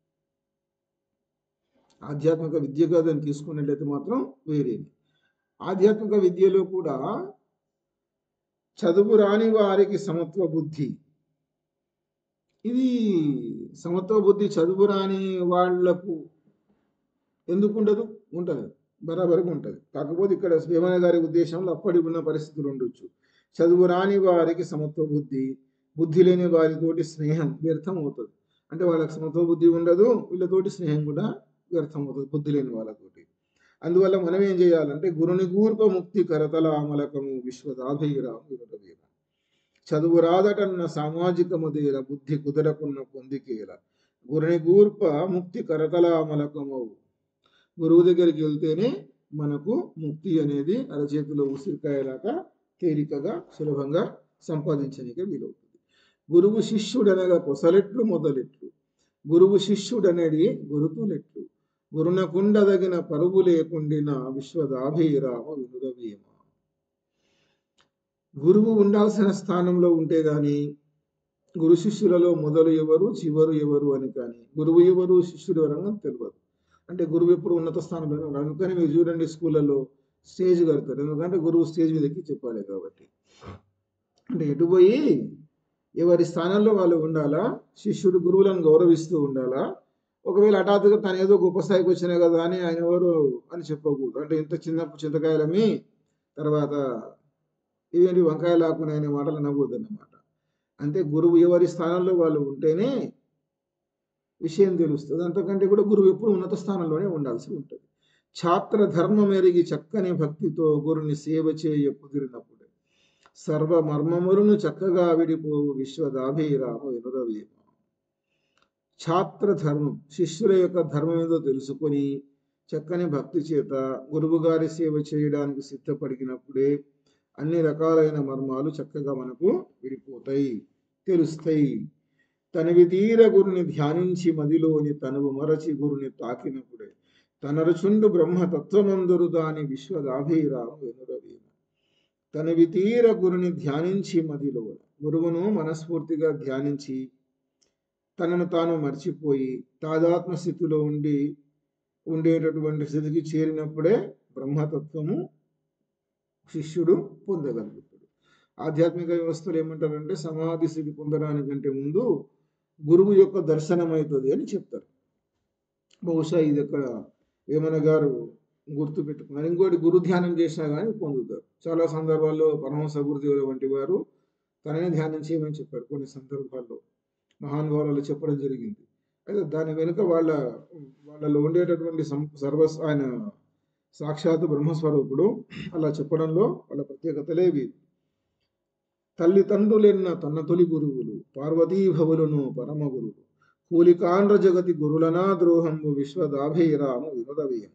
ఆధ్యాత్మిక విద్యగా దాన్ని తీసుకున్నట్లయితే మాత్రం వేరేది ఆధ్యాత్మిక విద్యలో కూడా చదువు రాని వారికి సమత్వ బుద్ధి ఇది సమత్వ బుద్ధి చదువు రాని వాళ్లకు ఎందుకు ఉండదు ఉంటుంది బరాబరుగా ఉంటుంది కాకపోతే ఇక్కడ వేమన గారి ఉద్దేశంలో అప్పటి ఉన్న పరిస్థితులు ఉండొచ్చు చదువు రాని వారికి సమత్వ బుద్ధి బుద్ధి లేని వారితోటి స్నేహం వ్యర్థం అవుతుంది అంటే వాళ్ళకి సమత్వ బుద్ధి ఉండదు వీళ్ళతోటి స్నేహం కూడా వ్యర్థం అవుతుంది బుద్ధి లేని వాళ్ళతోటి అందువల్ల మనం ఏం చేయాలంటే గురుని గూర్ప ముక్తి కరతల అమలకము విశ్వదాభైరాము వినురవేమ చదువు రాదటన్న సామాజికముదేల బుద్ధి కుదరకున్న పొందికేల గురుని గూర్ప ముక్తి కరతల అమలకమవు గురువు దగ్గరికి వెళ్తేనే మనకు ముక్తి అనేది అరచేతిలో ఉసిరికాయలాగా తేలికగా సులభంగా సంపాదించడానికి వీలవుతుంది గురువు శిష్యుడనగా కొసలెట్లు మొదలెట్లు గురువు శిష్యుడనేది గురుతులెట్లు గురునకుండదగిన పరుగు లేకుండిన విశ్వదాభిరామ వినురవేమ గురువు ఉండాల్సిన స్థానంలో ఉంటే గాని గురు శిష్యులలో మొదలు ఎవరు చివరు ఎవరు అని కానీ గురువు ఎవరు శిష్యుడు ఎవరు అని తెలియదు అంటే గురువు ఎప్పుడు ఉన్నత స్థానంలో ఉన్నాడు అందుకని మీరు చూడండి స్కూళ్ళలో స్టేజ్ కడతారు ఎందుకంటే గురువు స్టేజ్ మీద ఎక్కి చెప్పాలి కాబట్టి అంటే ఎటు పోయి ఎవరి స్థానంలో వాళ్ళు ఉండాలా శిష్యుడు గురువులను గౌరవిస్తూ ఉండాలా ఒకవేళ హఠాత్తుగా తను ఏదో గొప్ప స్థాయికి వచ్చినా కదా అని ఆయన ఎవరు అని చెప్పకూడదు అంటే ఇంత చిన్న చింతకాయలమి తర్వాత ఇవేంటి వంకాయలు ఆకునే అనే మాటలు అనకూడదు అన్నమాట అంటే గురువు ఎవరి స్థానంలో వాళ్ళు ఉంటేనే విషయం తెలుస్తుంది అంతకంటే కూడా గురువు ఎప్పుడు ఉన్నత స్థానంలోనే ఉండాల్సి ఉంటుంది ఛాత్ర ధర్మం ఎరిగి చక్కని భక్తితో గురుని సేవ చేయ కుదిరినప్పుడే సర్వ మర్మములను చక్కగా విడిపోవు విశ్వదాభిరామ వినురవేమ ఛాత్ర ధర్మం శిష్యుల యొక్క ధర్మం ఏదో తెలుసుకొని చక్కని భక్తి చేత గురువు గారి సేవ చేయడానికి సిద్ధపడినప్పుడే అన్ని రకాలైన మర్మాలు చక్కగా మనకు విడిపోతాయి తెలుస్తాయి తనవి తీర గురుని ధ్యానించి మదిలోని తనువు మరచి గురుని తాకినప్పుడే తనరుచుండు బ్రహ్మతత్వమందురు దాని విశ్వదాభిరామ వెనురవేమ తనవి తీర గురుని ధ్యానించి మదిలో గురువును మనస్ఫూర్తిగా ధ్యానించి తనను తాను మర్చిపోయి తాదాత్మ స్థితిలో ఉండి ఉండేటటువంటి స్థితికి చేరినప్పుడే బ్రహ్మతత్వము శిష్యుడు పొందగలుగుతాడు ఆధ్యాత్మిక వ్యవస్థలు ఏమంటారంటే సమాధి స్థితి పొందడానికంటే ముందు గురువు యొక్క దర్శనం అవుతుంది అని చెప్తారు బహుశా ఇది ఇక్కడ వేమన గారు గుర్తు పెట్టుకున్నారు ఇంకోటి గురు ధ్యానం చేసినా కానీ పొందుతారు చాలా సందర్భాల్లో పరమహంస గురుదేవుల వంటి వారు తననే ధ్యానం చేయమని చెప్పారు కొన్ని సందర్భాల్లో మహానుభావులు చెప్పడం జరిగింది అయితే దాని వెనుక వాళ్ళ వాళ్ళలో ఉండేటటువంటి సం సర్వ ఆయన సాక్షాత్ బ్రహ్మస్వరూపుడు అలా చెప్పడంలో వాళ్ళ ప్రత్యేకతలేవి తల్లిదండ్రులెన్న తన తొలి గురువులు పార్వతీభవులను పరమ గురువు కూలికాండ్ర జగతి గురులనా ద్రోహంబు విశ్వదాభిరాము వినోదవీయం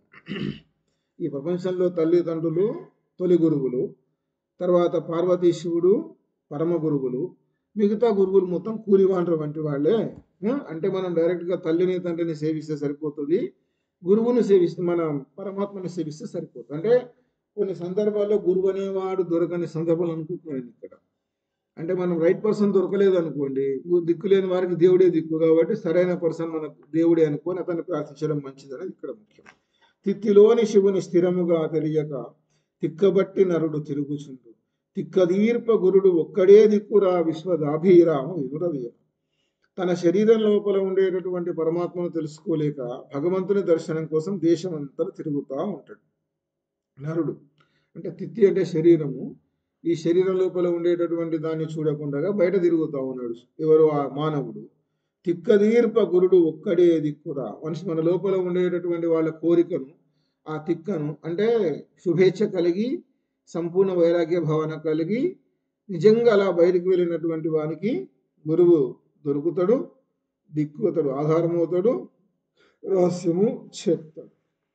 ఈ ప్రపంచంలో తల్లిదండ్రులు తొలి గురువులు తర్వాత పార్వతీ శివుడు పరమ గురువులు మిగతా గురువులు మొత్తం కూలివాండ్ర వంటి వాళ్ళే ఆ, అంటే మనం డైరెక్ట్గా తల్లిని తండ్రిని సేవిస్తే సరిపోతుంది గురువుని సేవిస్తే మన పరమాత్మని సేవిస్తే సరిపోతుంది అంటే కొన్ని సందర్భాల్లో గురువు అనేవాడు దొరకని సందర్భాలు అనుకుంటున్నాను ఇక్కడ అంటే మనం రైట్ పర్సన్ దొరకలేదు అనుకోండి గు- దిక్కు లేని వారికి దేవుడే దిక్కు కాబట్టి సరైన పర్సన్ మనకు దేవుడే అనుకొని అతన్ని ప్రార్థించడం మంచిదని ఇక్కడ ముఖ్యం తిత్తిలోని శివుని స్థిరముగా తెలియక తిక్కబట్టి నరుడు తిరుగుచుండు తిక్కదీర్ప గురుడు ఒక్కడే దిక్కురా విశ్వదాభిరామ వినురవీయ తన శరీరం లోపల ఉండేటటువంటి పరమాత్మను తెలుసుకోలేక భగవంతుని దర్శనం కోసం దేశమంతా తిరుగుతూ ఉంటాడు నరుడు అంటే తిత్తి అంటే శరీరము ఈ శరీరం లోపల ఉండేటటువంటి దాన్ని చూడకుండా బయట తిరుగుతూ ఉన్నాడు ఎవరు ఆ మానవుడు తిక్కదీర్ప గురుడు ఒక్కడే దిక్కురా మనిషి మన లోపల ఉండేటటువంటి వాళ్ళ కోరికను ఆ తిక్కను అంటే శుభేచ్ఛ కలిగి సంపూర్ణ వైరాగ్య భావన కలిగి నిజంగా అలా బయటికి వెళ్ళినటువంటి వానికి గురువు దొరుకుతాడు దిక్కు అతడు ఆధారమవుతాడు రహస్యము చెప్తాడు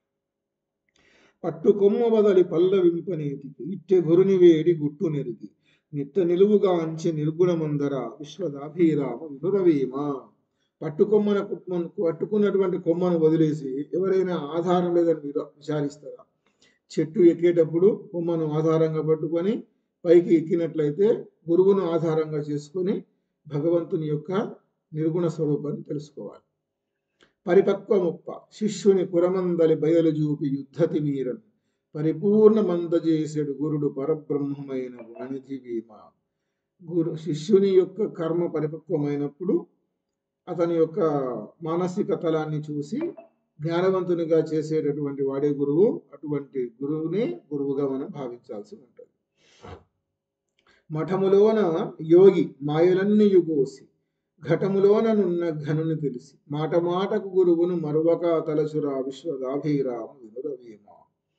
పట్టు కొమ్మ బదలి పల్లవింపనేతికి ఇట్టె గురుని వేడి గుట్టు నెరిగి నిత్య నిలువుగా అంచె నిర్గుణమందర విశ్వదాభిరామ వినురవీమ పట్టుకొమ్మన కుమ్మను పట్టుకున్నటువంటి కొమ్మను వదిలేసి ఎవరైనా ఆధారం లేదని విర- విచారిస్తారా చెట్టు ఎక్కేటప్పుడు కొమ్మను ఆధారంగా పట్టుకొని పైకి ఎక్కినట్లయితే గురువును ఆధారంగా చేసుకొని భగవంతుని యొక్క నిర్గుణ స్వరూపాన్ని తెలుసుకోవాలి పరిపక్వముప్ప శిష్యుని పురమందలి బయలు చూపి యుద్ధతి మీరన్ పరిపూర్ణమందజేసెడు గురుడు పరబ్రహ్మమైన వాణిధి భీమ గురు శిష్యుని యొక్క కర్మ పరిపక్వమైనప్పుడు అతని యొక్క మానసిక తలాన్ని చూసి జ్ఞానవంతునిగా చేసేటటువంటి వాడే గురువు అటువంటి గురువునే గురువుగా మనం భావించాల్సి ఉంటుంది మఠములోన యోగి మాయలన్నీ యుగోసి ఘటములోననున్న ఘనుని తెలిసి మాట మాటకు గురువును మరువక తలచురా విశ్వదాభిరామ వినురవీమ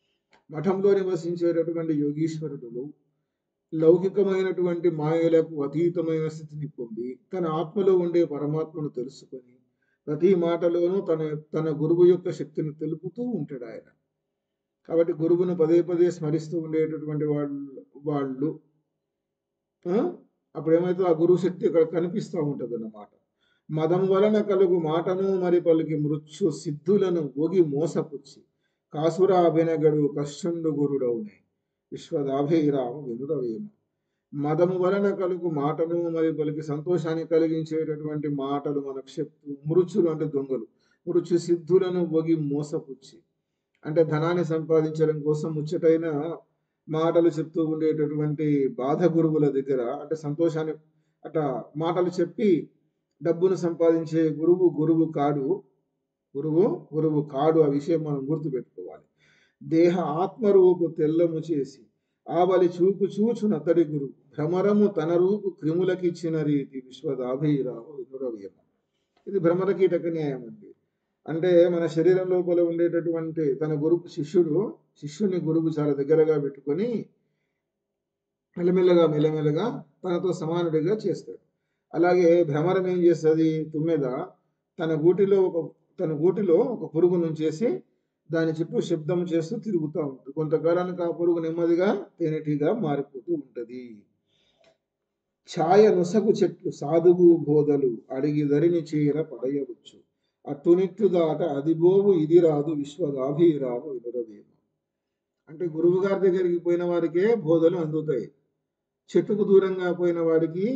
మఠంలో నివసించేటటువంటి యోగీశ్వరుడు లౌకికమైనటువంటి మాయలకు అతీతమైన స్థితిని పొంది తన ఆత్మలో ఉండే పరమాత్మను తెలుసుకొని ప్రతి మాటలోనూ తన తన గురువు యొక్క శక్తిని తెలుపుతూ ఉంటాడు ఆయన కాబట్టి గురువును పదే పదే స్మరిస్తూ ఉండేటటువంటి వాళ్ళు వాళ్ళు ఆ, అప్పుడు ఏమైతే ఆ గురువు శక్తి అక్కడ కనిపిస్తూ ఉంటుంది అన్నమాట మదం వలన కలుగు మాటను మరి పలికి మృత్యు సిద్ధులను ఒగి మోసపుచ్చి కాసురా అభినగడు కష్టుండు గురుడవునే విశ్వదాభిరామ వినురవేమ మదము వలన కలుగు మాటను మరి పలికి సంతోషాన్ని కలిగించేటటువంటి మాటలు మనకు చెప్తూ మృత్యులు అంటే దొంగలు మృత్యు సిద్ధులను ఒగి మోసపుచ్చి అంటే ధనాన్ని సంపాదించడం కోసం ముచ్చటైన మాటలు చెప్తూ ఉండేటటువంటి బాధ గురువుల దగ్గర అంటే సంతోషాన్ని అట మాటలు చెప్పి డబ్బును సంపాదించే గురువు గురువు కాడు గురువు గురువు కాడు ఆ విషయం మనం గుర్తుపెట్టుకోవాలి దేహ ఆత్మరూపు తెల్లము చేసి ఆవలి చూపు చూచునతడి గురు భ్రమరము తన రూపు క్రిములకిచ్చిన రీతి విశ్వదాభిరావు వినురవేమ ఇది భ్రమర కీటక న్యాయం అండి అంటే మన శరీరం లోపల ఉండేటటువంటి తన గురువు శిష్యుడు శిష్యుని గురువు చాలా దగ్గరగా పెట్టుకొని మెల్లమెల్లగా మెల్లమెల్లగా తనతో సమానుడిగా చేస్తాడు అలాగే భ్రమరం ఏం చేస్తుంది తుమ్మెద తన గూటిలో ఒక తన గూటిలో ఒక పురుగును చేసి దాని చుట్టూ శబ్దం చేస్తూ తిరుగుతూ ఉంటుంది కొంతకాలానికి ఆ పురుగు నెమ్మదిగా తేనెటీగా మారిపోతూ ఉంటది ఛాయ నొసగు చెట్లు సాధువు బోధలు అడిగి ధరిని చీర పడయవచ్చు అట్టునిట్టు దాట అదిబోవు ఇది రాదు విశ్వదాభిరాము వినురవేమ అంటే గురువు గారి దగ్గరికి పోయిన వారికే బోధలు అందుతాయి చెట్టుకు దూరంగా పోయిన వాడికి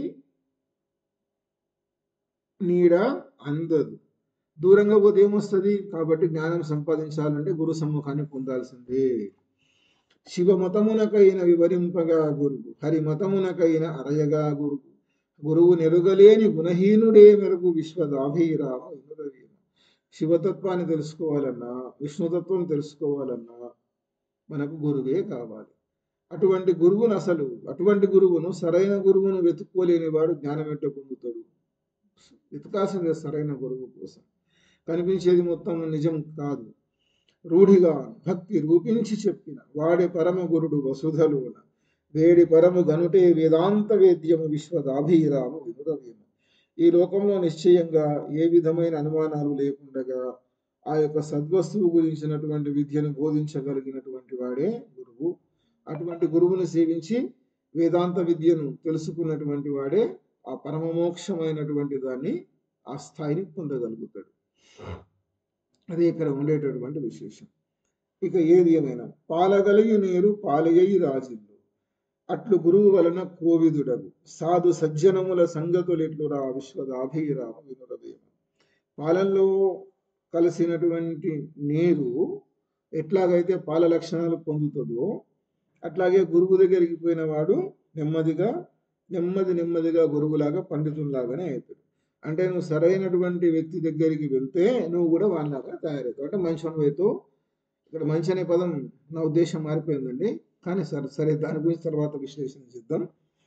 నీడ అందదు దూరంగా పోతే ఏమొస్తుంది కాబట్టి జ్ఞానం సంపాదించాలంటే గురు సమ్ముఖాన్ని పొందాల్సిందే శివ మతమునకైన వివరింపగా గురువు హరి మతమునకైన అరయగా గురువు గురువు నెరుగలేని గుణహీనుడే మెరుగు విశ్వదాభిరామ వినురవేమ శివతత్వాన్ని తెలుసుకోవాలన్నా విష్ణుతత్వం తెలుసుకోవాలన్నా మనకు గురువే కావాలి అటువంటి గురువును అసలు అటువంటి గురువును సరైన గురువును వెతుక్కోలేని వాడు జ్ఞానం ఎట్ట పొందుతాడు వెతకాల్సిందే సరైన గురువు కోసం కనిపించేది మొత్తం నిజం కాదు రూఢిగా భక్తి రూపించి చెప్పిన వాడి పరమ గురుడు వసుధలోన వేడి పరము గనుటే వేదాంత వేద్యము విశ్వదాభిరాము వినురవేమ ఈ లోకంలో నిశ్చయంగా ఏ విధమైన అనుమానాలు లేకుండగా ఆ యొక్క సద్వస్తువు గురించినటువంటి విద్యను బోధించగలిగినటువంటి వాడే గురువు అటువంటి గురువుని సేవించి వేదాంత విద్యను తెలుసుకున్నటువంటి వాడే ఆ పరమమోక్షమైనటువంటి దాన్ని ఆ స్థాయిని పొందగలుగుతాడు అదే ఇక్కడ ఉండేటటువంటి విశేషం ఇక ఏది ఏమైనా పాలగలిగి నీరు పాలయ్యి రాజిల్లు అట్లు గురువు వలన కోవిదుడగు సాధు సజ్జనముల సంగతులెట్లురా విశ్వదాభిరామ వినురవేమ పాలల్లో కలిసినటువంటి నీరు ఎట్లాగైతే పాల లక్షణాలు పొందుతుందో అట్లాగే గురువు దగ్గరికి పోయిన వాడు నెమ్మదిగా నెమ్మది నెమ్మదిగా గురువులాగా పండితుల్లాగానే అవుతాడు అంటే నువ్వు సరైనటువంటి వ్యక్తి దగ్గరికి వెళ్తే నువ్వు కూడా వాళ్ళలాగా తయారవుతావు అంటే మంచి అనుభవితో ఇక్కడ మంచి అనే పదం నా ఉద్దేశం మారిపోయిందండి కానీ సరే సరే దాని గురించి తర్వాత విశ్లేషణ చేద్దాం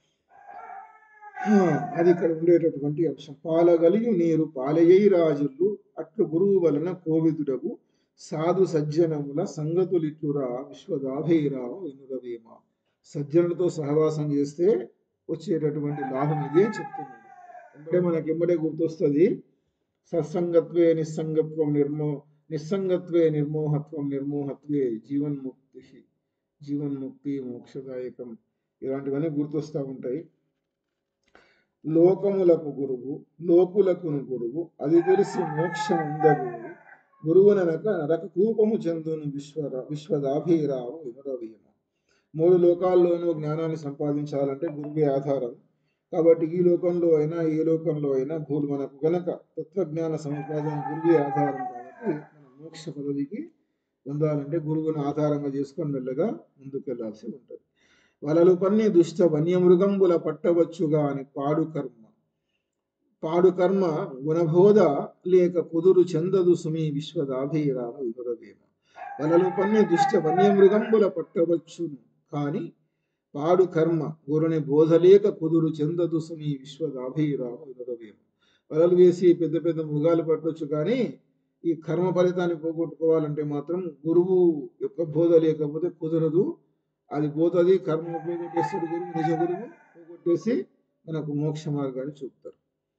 ఆ, అది ఇక్కడ ఉండేటటువంటి అంశం పాలగలిగి నీరు పాలయ్యి రాజులు అట్లు గురువు వలన కోవిదుడగు సాధు సజ్జనముల సంగతులిట్లురా విశ్వదాభైరావు వినురవేమ సజ్జనులతో సహవాసం చేస్తే వచ్చేటటువంటి లాభం ఇదే చెప్తున్నాడు ఎంబడే మనకి ఎంబడే గుర్తొస్తుంది సత్సంగత్వే నిస్సంగత్వం నిర్మో నిస్సంగత్వే నిర్మోహత్వం నిర్మోహత్వే జీవన్ముక్తి జీవన్ముక్తి మోక్షదాయకం ఇలాంటివన్నీ గుర్తొస్తూ ఉంటాయి లోకములకు గురువు లోకులకును గురువు అది తెలిసి మోక్షముందగు గురువుననక నరక కూపము చెందును విశ్వర విశ్వదాభిరావు వినురవీయము మూడు లోకాల్లోనూ జ్ఞానాన్ని సంపాదించాలంటే గురువే ఆధారం కాబట్టి ఈ లోకంలో అయినా ఏ లోకంలో అయినా గురు మనకు గనక తత్వజ్ఞాన సముపాదన గురువే ఆధారం కాబట్టి మన మోక్ష పదవికి పొందాలంటే గురువుని ఆధారంగా చేసుకొని మెల్లగా ముందుకెళ్లాల్సి ఉంటుంది వలలు పన్ని దుష్ట వన్యమృగంబుల పట్టవచ్చుగా అని పాడు కర్మ పాడు కర్మ గుణబోధ లేక కుదురు చందదు సుమి విశ్వదాభిరామ వినురవేమ వలలు పన్ని దుష్ట వన్యమృగంబుల పట్టవచ్చును కాని పాడు కర్మ గురుని బోధ లేక కుదురు చెందదు సుమి విశ్వదాభిరామ వినురవేమ వలలు వేసి పెద్ద పెద్ద మృగాలు పట్టవచ్చు కానీ ఈ కర్మ ఫలితాన్ని పోగొట్టుకోవాలంటే మాత్రం గురువు యొక్క బోధ లేకపోతే కుదరదు అది పోతుంది కర్మ పోగొట్టేస్తాడు గురువు నిజ గురువు పోగొట్టేసి మనకు మోక్ష మార్గాన్ని చూపుతారు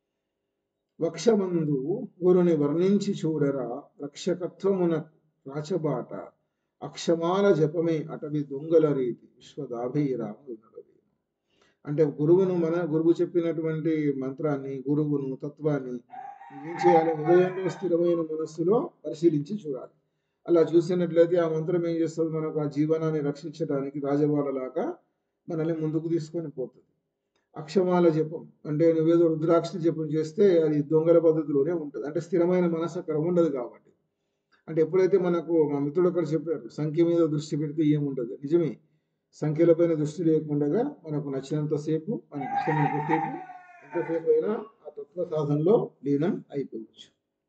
వక్షమందు గురుని వర్ణించి చూడరా రక్షకత్వమున రాచబాట అక్షమాల జపమే అటవి దొంగల రీతి విశ్వదాభిరామ వినరవి అంటే గురువును మన గురువు చెప్పినటువంటి మంత్రాన్ని గురువును తత్వాన్ని ఏం చేయాలి హృదయంలో స్థిరమైన మనస్సులో పరిశీలించి చూడాలి అలా చూసినట్లయితే ఆ మంత్రం ఏం చేస్తుంది మనకు ఆ జీవనాన్ని రక్షించడానికి రాజబాలలాగా మనల్ని ముందుకు తీసుకొని పోతుంది అక్షమాల జపం అంటే నువ్వేదో రుద్రాక్ష జపం చేస్తే అది దొంగల పద్ధతిలోనే ఉంటుంది అంటే స్థిరమైన మనసు అక్కడ ఉండదు కాబట్టి అంటే ఎప్పుడైతే మనకు మా మిత్రుడు ఒకరు చెప్పారు సంఖ్య మీద దృష్టి పెడితే ఏముండదు నిజమే సంఖ్యలపైన దృష్టి లేకుండా మనకు నచ్చినంతసేపు మనకు ఇష్టమైనంతసేపు ఎంతసేపు అయినా ఆ తత్వ సాధనలో లీనం అయిపోవచ్చు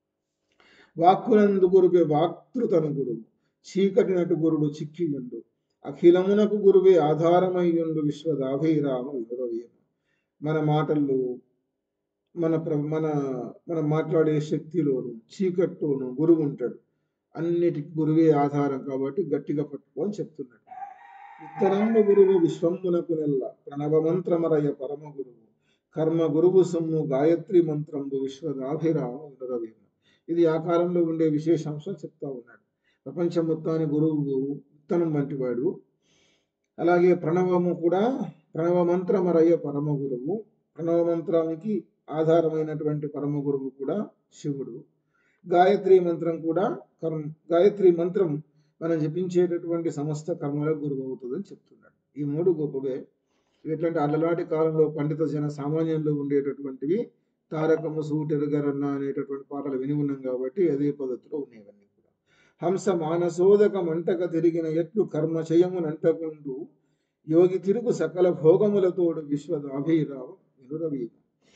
వాక్కునందు గురువే వాక్తృతను గురువు చీకటి నటు గురుడు చిక్కియుండు అఖిలమునకు గురువే ఆధారమయ్యుండు విశ్వదాభిరామ వివరవేమ మన మాటల్లో మన ప్ర మన మనం మాట్లాడే శక్తిలోను చీకట్లోను గురువు ఉంటాడు అన్నిటికి గురువే ఆధారం కాబట్టి గట్టిగా పట్టుకో అని చెప్తున్నాడు విత్తనమ్మ గురువు విశ్వమునకు నెల్ల ప్రణవ మంత్రమరయ పరమ గురువు కర్మ గురువు సొమ్ము గాయత్రి మంత్రంబు విశ్వదాభిరామ వినరవేమ ఇది ఆ కాలంలో ఉండే విశేషాంశం చెప్తా ఉన్నాడు ప్రపంచం మొత్తాన్ని గురువు విత్తనం వంటివాడు అలాగే ప్రణవము కూడా ప్రణవ మంత్రమరయ పరమ గురువు ప్రణవ మంత్రానికి ఆధారమైనటువంటి పరమ గురువు కూడా శివుడు గాయత్రి మంత్రం కూడా కర్మ గాయత్రి మంత్రం మనం జపించేటటువంటి సమస్త కర్మల గురువు అవుతుందని చెప్తున్నాడు ఈ మూడు గొప్పవే ఎట్లాంటి అలనాటి కాలంలో పండిత జన సామాన్యంలో ఉండేటటువంటివి తారకము సూటెరుగరన్న అనేటటువంటి పాటలు విని ఉన్నాం కాబట్టి అదే పద్ధతిలో ఉండేవన్నీ కూడా హంస మానసోదక మంటక తిరిగిన ఎట్లు కర్మ చేయమునంటకుండు యోగి తిరుగు సకల భోగములతోడు విశ్వదాభిరావ వినురవీమ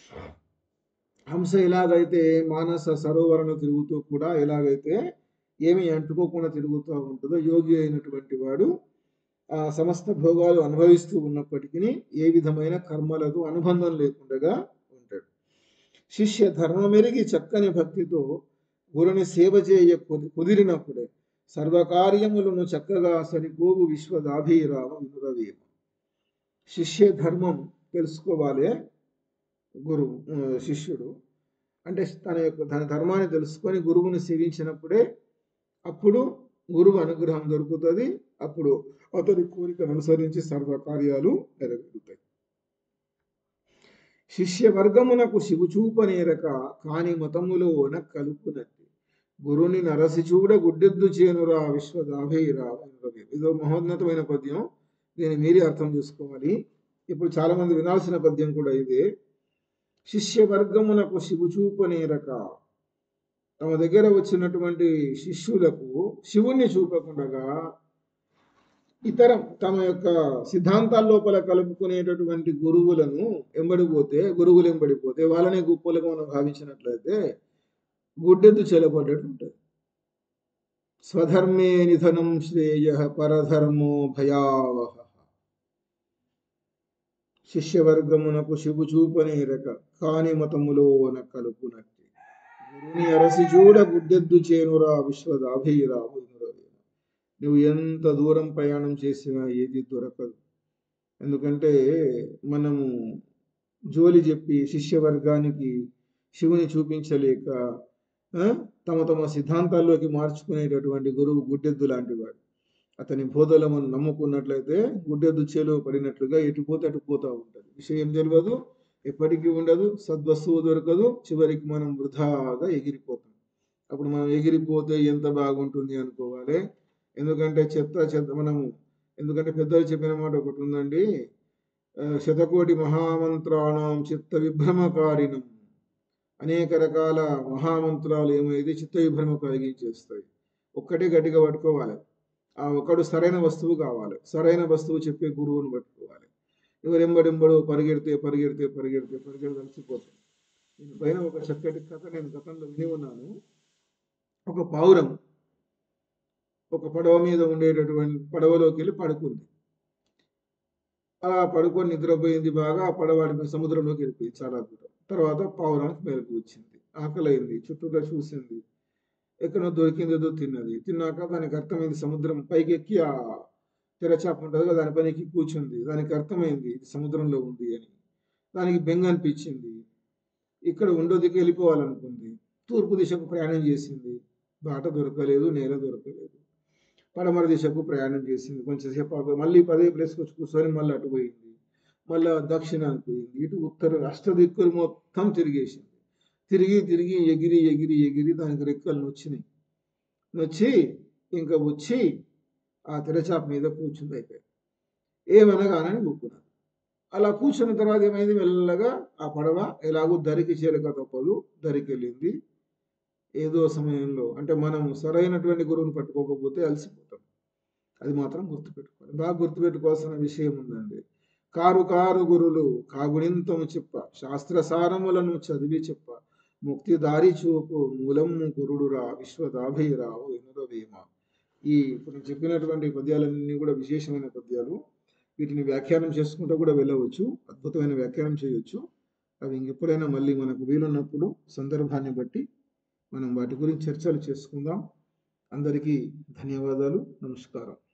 హంస ఎలాగైతే మానస సరోవరణ తిరుగుతూ కూడా ఎలాగైతే ఏమి అంటుకోకుండా తిరుగుతూ ఉంటుందో యోగి అయినటువంటి వాడు ఆ సమస్త భోగాలు అనుభవిస్తూ ఉన్నప్పటికీ ఏ విధమైన కర్మలకు అనుబంధం లేకుండా ఉంటాడు శిష్య ధర్మమెరిగి చక్కని భక్తితో గురుని సేవ చేయ కుది- కుదిరినప్పుడే సర్వకార్యములను చక్కగా సరిపోగు విశ్వదాభిరామ వినురవేమ శిష్య ధర్మం తెలుసుకోవాలి గురువు ఆ, శిష్యుడు అంటే తన యొక్క తన ధర్మాన్ని తెలుసుకొని గురువుని సేవించినప్పుడే అప్పుడు గురువు అనుగ్రహం దొరుకుతుంది అప్పుడు అతని కోరికను అనుసరించి సర్వకార్యాలు నెరవేరుతాయి శిష్య వర్గమునకు శివుచూపనేరక కాని మతములోన కలుపునట్టి గురుని నరసి చూడ గుడ్డెద్దు చేనురా విశ్వదాభేరా ఇదో మహోన్నతమైన పద్యం దీన్ని మీరే అర్థం చేసుకోవాలి ఇప్పుడు చాలా మంది వినాల్సిన పద్యం కూడా ఇదే శిష్య వర్గమునకు శివుచూపనేరక తమ దగ్గర వచ్చినటువంటి శిష్యులకు శివుణ్ణి చూపకుండా ఇతర తమ యొక్క సిద్ధాంతాల లోపల కలుపుకునేటటువంటి గురువులను ఎంబడిపోతే గురువులు ఎంబడిపోతే వాళ్ళనే గొప్పలుగా మనం భావించినట్లయితే గుడ్డెద్దు చెలబడ్డట్టు ఉంటుంది స్వధర్మే నిధనం శ్రేయ పరధర్మో భయావహ శిష్యవర్గమునకు శివు చూపనేరక కాని మతములోన కలుపునట్టి గురుని అరసి చూడ గుడ్డెద్దు చేనురా విశ్వదాభిరా నువ్వు ఎంత దూరం ప్రయాణం చేసినా ఏది దొరకదు ఎందుకంటే మనము జోలి చెప్పి శిష్యవర్గానికి శివుని చూపించలేక ఆ, తమ తమ సిద్ధాంతాల్లోకి మార్చుకునేటటువంటి గురువు గుడ్డెద్దు లాంటి వాడు అతని బోధలు మనం నమ్ముకున్నట్లయితే గుడ్డెద్దు చేలో పడినట్లుగా ఎటుపోతే అటు పోతా ఉంటుంది విషయం తెలియదు ఎప్పటికీ ఉండదు సద్వస్తువు దొరకదు చివరికి మనం వృధాగా ఎగిరిపోతాం అప్పుడు మనం ఎగిరిపోతే ఎంత బాగుంటుంది అనుకోవాలి ఎందుకంటే చెత్త చెత్త మనము ఎందుకంటే పెద్దలు చెప్పిన మాట ఒకటి ఉందండి ఆ, శతకోటి మహామంత్రాణం చిత్త విభ్రమకారిణం అనేక రకాల మహామంత్రాలు ఏమైతే చిత్త విభ్రమ కలిగించేస్తాయి ఒక్కటే గట్టిగా పట్టుకోవాలి ఆ ఒకడు సరైన వస్తువు కావాలి సరైన వస్తువు చెప్పే గురువుని పట్టుకోవాలి ఎవరెంబడెంబడు పరిగెడితే పరిగెడితే పరిగెడితే పరిగెడితే అలసిపోతాయి దీనిపైన ఒక చక్కటి కథ నేను గతంలో విని ఉన్నాను ఒక పావురం ఒక పడవ మీద ఉండేటటువంటి పడవలోకి వెళ్ళి పడుకుంది అలా పడుకొని నిద్రపోయింది బాగా ఆ పడవ అడిగి సముద్రంలోకి వెళ్ళిపోయింది చాలా దూరం తర్వాత పావురానికి మేరకు వచ్చింది ఆకలైంది చుట్టూగా చూసింది ఎక్కడో దొరికిందేదో తిన్నది తిన్నాక దానికి అర్థమైంది సముద్రం పైకి ఎక్కి ఆ తెరచాప ఉంటుంది కదా దానిపైన ఎక్కి కూర్చుంది దానికి అర్థమైంది ఇది సముద్రంలో ఉంది అని దానికి బెంగ అనిపించింది ఇక్కడ ఉండోదికి వెళ్ళిపోవాలనుకుంది తూర్పు దిశకు ప్రయాణం చేసింది బాట దొరకలేదు నేల దొరకలేదు పడమర దిశకు ప్రయాణం చేసింది కొంచెంసేపు ఆగు- మళ్ళీ పదే ప్లేస్కి వచ్చి కూర్చొని మళ్ళీ అటు పోయింది మళ్ళీ దక్షిణానికి పోయింది ఇటు ఉత్తర అష్ట దిక్కులు మొత్తం తిరిగేసింది తిరిగి తిరిగి ఎగిరి ఎగిరి ఎగిరి దానికి రెక్కలు నొచ్చినాయి నొచ్చి ఇంకా వచ్చి ఆ తెరచాప మీద కూర్చుంది అయిపోయింది ఏమనగానని కూకున్నది అలా కూర్చున్న తర్వాత ఏమైంది మెల్లగా ఆ పడవ ఎలాగో దరికి చేరక తప్పదు దరికి వెళ్ళింది ఏదో సమయంలో అంటే మనం సరైనటువంటి గురువుని పట్టుకోకపోతే అలసిపోతాం అది మాత్రం గుర్తుపెట్టుకోవాలి బాగా గుర్తుపెట్టుకోవాల్సిన విషయం ఉందండి కారు కారు గురులు కాగుణింతము చెప్ప శాస్త్రసారములను చదివి చెప్ప ముక్తి దారి చూపు మూలము గురుడురా విశ్వదాభైరావు వినురవేమ ఈ ఇప్పుడు నేను చెప్పినటువంటి పద్యాలన్నీ కూడా విశేషమైన పద్యాలు వీటిని వ్యాఖ్యానం చేసుకుంటూ కూడా వెళ్ళవచ్చు అద్భుతమైన వ్యాఖ్యానం చేయొచ్చు అవి ఇంకెప్పుడైనా మళ్ళీ మనకు వీలున్నప్పుడు సందర్భాన్ని బట్టి మనం వాటి గురించి చర్చలు చేసుకుందాం అందరికీ ధన్యవాదాలు నమస్కారం